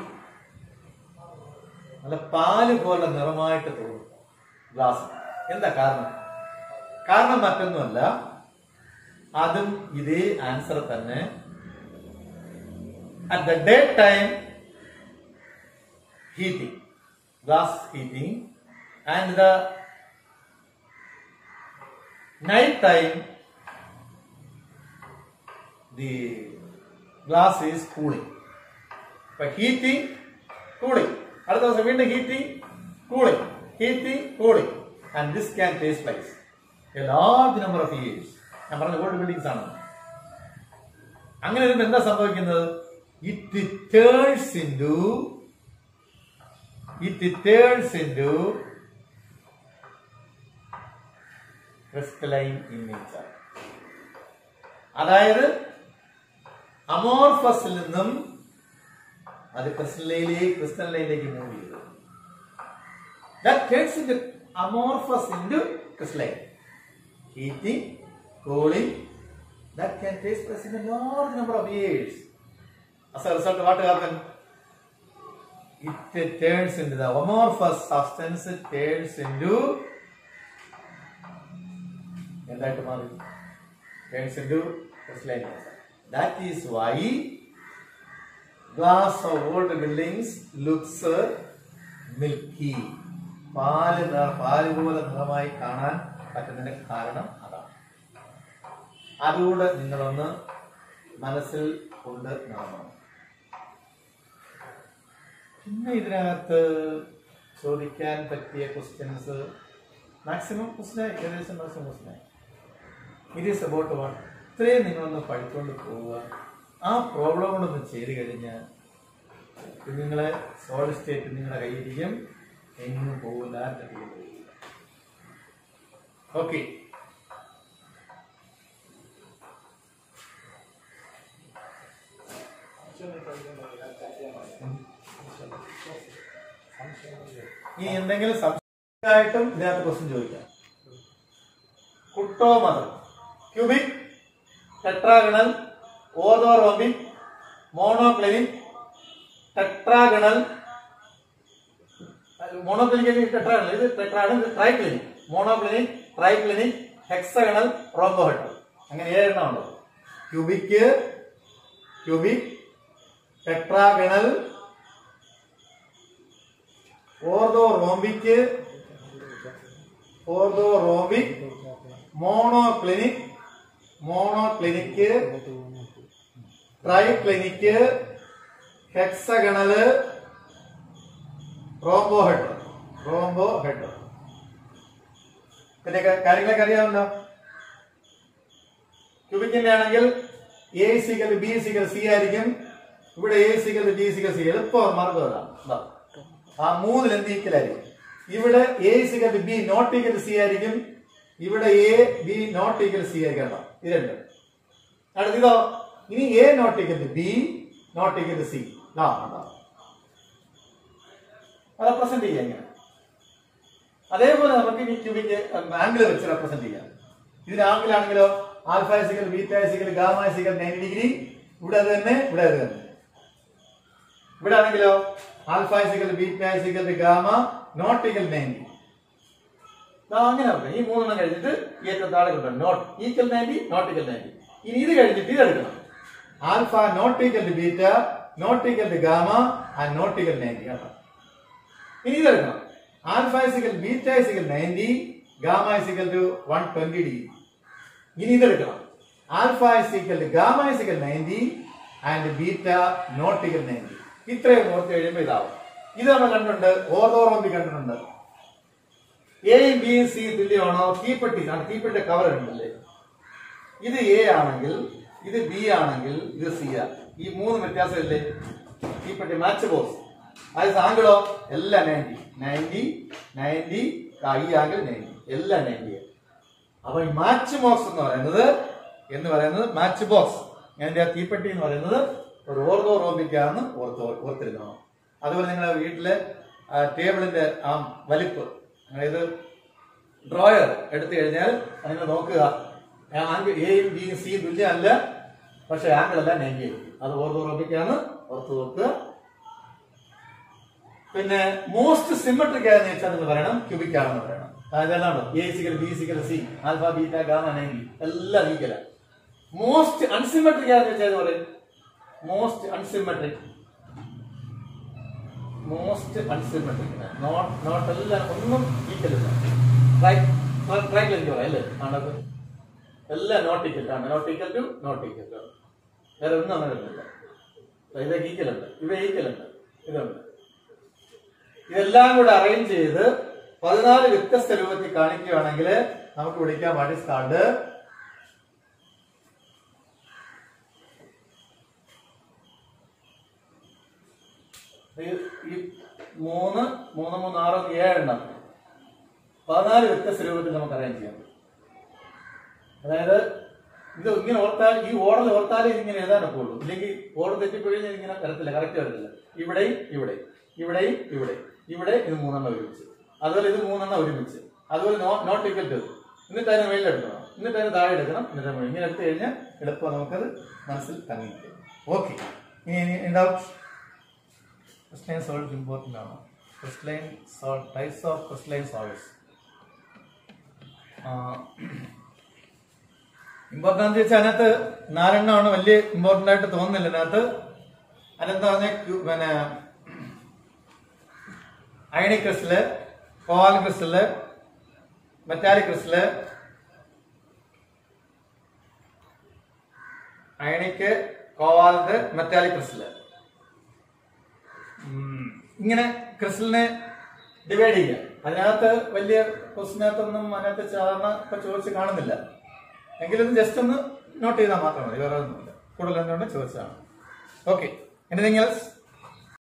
നല്ല പാല് പോലെ നിറമായിട്ട് തോന്നും ഗ്ലാസ് എന്താ കാരണം കാരണം മറ്റൊന്നുമല്ല അതും ഇതേ ആൻസർ തന്നെ at the day time heating glass heating and the night time the glass is cooling ഇപ്പൊ ഹീറ്റിംഗ് കൂളിംഗ് അടുത്ത ദിവസം വീണ്ടും heating cooling heating cooling and this can take place a large number of years ഞാൻ പറഞ്ഞ old buildings ആണ് അങ്ങനെ വരുമ്പോൾ എന്താ സംഭവിക്കുന്നത് it turns into it turns into crystalline in nature അതായത് അമോർഫസിൽ നിന്നും അത് ക്രിസ്റ്റലൈനിലേക്ക് ക്രിസ്റ്റലൈനിലേക്ക് മൂവ് ചെയ്തു that turns into amorphous into crystalline. Heating, cooling, that can take place in a large number of years. As a result, what happens? It turns into the amorphous substance turns into എന്തായിട്ട് മാറി turns into crystalline matter. That is why glass of old buildings looks milky. പാല് ന- പാല് പോലെ നിറമായി കാണാൻ പറ്റുന്നതിന്റെ കാരണം അതാണ് അതുകൂടെ നിങ്ങളൊന്ന് മനസ്സിൽ കൊണ്ട് നടണം പിന്നെ ഇതിനകത്ത് ചോദിക്കാൻ പറ്റിയ ക്വസ്റ്റ്യൻസ് മാക്സിമം ക്വസ്റ്റ്യൻ ഏകദേശം maximum question it is about what ഇത്രയും നിങ്ങളൊന്ന് പഠിച്ചുകൊണ്ട് പോവുക ആ പ്രോബ്ലം കൊണ്ടൊന്ന് ചെയ്ത് കഴിഞ്ഞാൽ നിങ്ങളെ സോളിഡ് സ്റ്റേറ്റ് നിങ്ങളുടെ കയ്യിലിരിക്കും എങ്ങും പോകില്ല ഓക്കെ ഇനി എന്തെങ്കിലും സംശയമായിട്ടും ഇതിനകത്ത് ക്വസ്റ്റ്യൻ ചോദിക്കാം കുട്ടോ മതം cubic tetragonal orthorhombic monoclinic tetragonal monoclinic tetragonal ഇത് ടെട്രാഗണൽ ഇത് triclinic monoclinic triclinic hexagonal rhombohedral അങ്ങനെ ഏഴെണ്ണം ഉണ്ട് cubic cubic tetragonal orthorhombic orthorhombic monoclinic monoclinic triclinic hexagonal rhombohedral rhombohedral പിന്നെ ക- കാര്യങ്ങളൊക്കെ അറിയാമല്ലോ ക്യൂബിക്കിന്റെ ആണെങ്കിൽ A equal B equal C ആയിരിക്കും ഇവിടെ A equal B equal C എളുപ്പം മാർഗം അതാണ് ഇതാ. ആ മൂന്നിൽ എന്ത് ഈക്വൽ ആയിരിക്കും ഇവിടെ A equal B not equal C ആയിരിക്കും ഇവിടെ A B not equal C ആയിരിക്കും കേട്ടോ. ഇത് രണ്ട് അടുത്തതോ ഇനി A not equal B not equal C ആ കണ്ടോ റെപ്രസെന്റ് ചെയ്യാം ഇങ്ങനെ അതേപോലെ നമുക്ക് ഇനി ക്യൂബിക്ക് ആംഗിൾ വെച്ച് റെപ്രസെന്റ് ചെയ്യാം ഇതിന് ആംഗിൾ ആണെങ്കിലോ alpha equal beta equal gamma equal ninety degree ഇവിടെ അത് തന്നെ ഇവിടെ അത് തന്നെ ഇവിടെ ആണെങ്കിലോ alpha equal beta equal gamma not equal ninety അങ്ങനെ പറഞ്ഞു ഈ മൂന്നെണ്ണം കഴിഞ്ഞിട്ട് ഏറ്റവും താഴെ കിട്ടും not equal ninety not equal ninety ഇനി ഇത് കഴിഞ്ഞിട്ട് ഇത് എടുക്കണം alpha not equal to beta not equal to gamma and not equal ninety കേട്ടോ ഇനി ഇത് എടുക്കണം alpha is equal beta is equal ninety gamma is equal to one twenty degree ഇനി ഇത് എടുക്കണം alpha is equal to gamma is equal ninety and beta not equal ninety ഇത്രയും ഓർത്ത് കഴിയുമ്പോൾ ഇതാവും ഇത് നമ്മൾ കണ്ടിട്ടുണ്ട് ഓർത്തോറോമ്പി കണ്ടിട്ടുണ്ട് എയും ബിയും സി തുല്യമാണോ തീപ്പെട്ടി ആണ് തീപ്പെട്ടിയുടെ കവർ ഉണ്ടല്ലേ ഇത് എ ആണെങ്കിൽ ഇത് ബി ആണെങ്കിൽ ഇത് സി ആ ഈ മൂന്ന് വ്യത്യാസമില്ലേ തീപ്പെട്ടി മാച്ച് ബോക്സ് അതായത് ആംഗിളോ എല്ലാം നയൻറ്റി നയൻറ്റി നയൻറ്റി ഈ ആംഗിൾ നയൻറ്റി എല്ലാം നയൻറ്റി അപ്പൊ ഈ മാച്ച് ബോക്സ് എന്ന് പറയുന്നത് എന്ന് പറയുന്നത് മാച്ച് ബോക്സ് അതിന്റെ ആ തീപ്പെട്ടി എന്ന് പറയുന്നത് ഒരു ഓർത്തോ റോബിക്കാന്ന് ഓർത്തോ ഓർത്തിരുന്നോ അതുപോലെ നിങ്ങളുടെ വീട്ടിലെ ആ, ടേബിളിന്റെ ആ വലിപ്പ് അതായത് ഡ്രോയർ എടുത്തു കഴിഞ്ഞാൽ നിങ്ങൾ നോക്കുക ആംഗിൾ എയും ബിയും സിയും തുല്യമല്ല പക്ഷെ ആംഗിൾ എല്ലാം നയൻറ്റി അത് ഓർത്തോ റോബിക്കാന്ന് ഓർത്ത് നോക്കുക പിന്നെ മോസ്റ്റ് സിമെട്രിക് ആയെന്ന് വെച്ചാൽ നിങ്ങൾ പറയണം ക്യൂബിക് ആണെന്ന് പറയണം അതായത് ഏതാണോ A equal B equal C alpha beta gamma ninety എല്ലാം ഈക്വല മോസ്റ്റ് അൺസിമെട്രിക് ആയെന്ന് വെച്ചാൽ പറയും most unsymmetric most unsymmetric not not എല്ലാം ഒന്നും ഈക്വൽ ഇല്ല ട്രൈക്കിൽ എനിക്ക് പറയാം അല്ലേ ആണത് എല്ലാം നോട്ട് ഈക്വൽ ആണ് not equal to not equal to വേറെ ഒന്നും അങ്ങനെ ഇല്ല ഇതൊക്കെ ഈക്വൽ ഉണ്ട് ഇവിടെ ഈക്വൽ ഉണ്ട് ഇതുണ്ട് ഇതെല്ലാം കൂടെ അറേഞ്ച് ചെയ്ത് പതിനാല് വ്യത്യസ്ത രൂപത്തിൽ കാണിക്കുകയാണെങ്കിൽ നമുക്ക് വിളിക്കാൻ വാട്ട് ഇസ് കാൾഡ് ഈ മൂന്ന് മൂന്ന് മൂന്ന് ആറ് ഏഴെണ്ണം പതിനാല് വ്യത്യസ്ത രൂപത്തിൽ നമുക്ക് അറേഞ്ച് ചെയ്യാം അതായത് ഇത് ഇങ്ങനെ ഓർത്താൽ ഈ ഓർഡർ ഓർത്താലേ ഇതിങ്ങനെ എഴുതാനൊക്കെ ഉള്ളൂ ഇല്ലെങ്കിൽ ഓർഡർ തെറ്റിപ്പോഴിഞ്ഞാൽ ഇങ്ങനെ വരത്തില്ല കറക്റ്റ് വരത്തില്ല ഇവിടെയും ഇവിടെ ഇവിടെയും ഇവിടെ ഇവിടെ ഇത് മൂന്നെണ്ണം ഒരുമിച്ച് അതുപോലെ ഇത് മൂന്നെണ്ണം ഒരുമിച്ച് അതുപോലെ നോട്ട് ഈക്വൽ ടു എന്നിട്ട് അതിന് മേളിൽ എടുക്കണം എന്നിട്ട് അതിന് താഴെ എടുക്കണം എന്നിട്ട് അതിന് മുകളിൽ. ഇങ്ങനെ എടുത്തു കഴിഞ്ഞാൽ എളുപ്പം നമുക്കത് മനസ്സിൽ തങ്ങിക്കും ഓക്കെ ഇനി ഡൗട്ട് ക്രിസ്റ്റലൈൻ സോൾട്ട് ഇമ്പോർട്ടൻ്റ് ആണ് crystalline solid types of crystalline solids important വെച്ചാൽ അതിനകത്ത് നാലെണ്ണമാണ് വലിയ ഇമ്പോർട്ടൻ്റ് ആയിട്ട് തോന്നുന്നില്ല അതിനകത്ത് അതിനെന്താ പറഞ്ഞ പിന്നെ ionic crystal covalent crystal metallic crystal ionic കോവാലിന്റെ മെറ്റാലിക് ക്രിസ്റ്റല് ഉം. ഇങ്ങനെ ക്രിസ്റ്റലിനെ ഡിവൈഡ് ചെയ്യുക അതിനകത്ത് വലിയ ക്വസ്റ്റിനകത്തൊന്നും അതിനകത്ത് സാധാരണ ഇപ്പൊ ചോദിച്ച് കാണുന്നില്ല എങ്കിലും ജസ്റ്റ് ഒന്ന് നോട്ട് ചെയ്താൽ മാത്രം മതി വേറെ ഒന്നുമില്ല കൂടുതൽ എന്തുകൊണ്ട് ചോദിച്ചതാണ് ഓക്കെ എനിത്തിങ് എൽസ്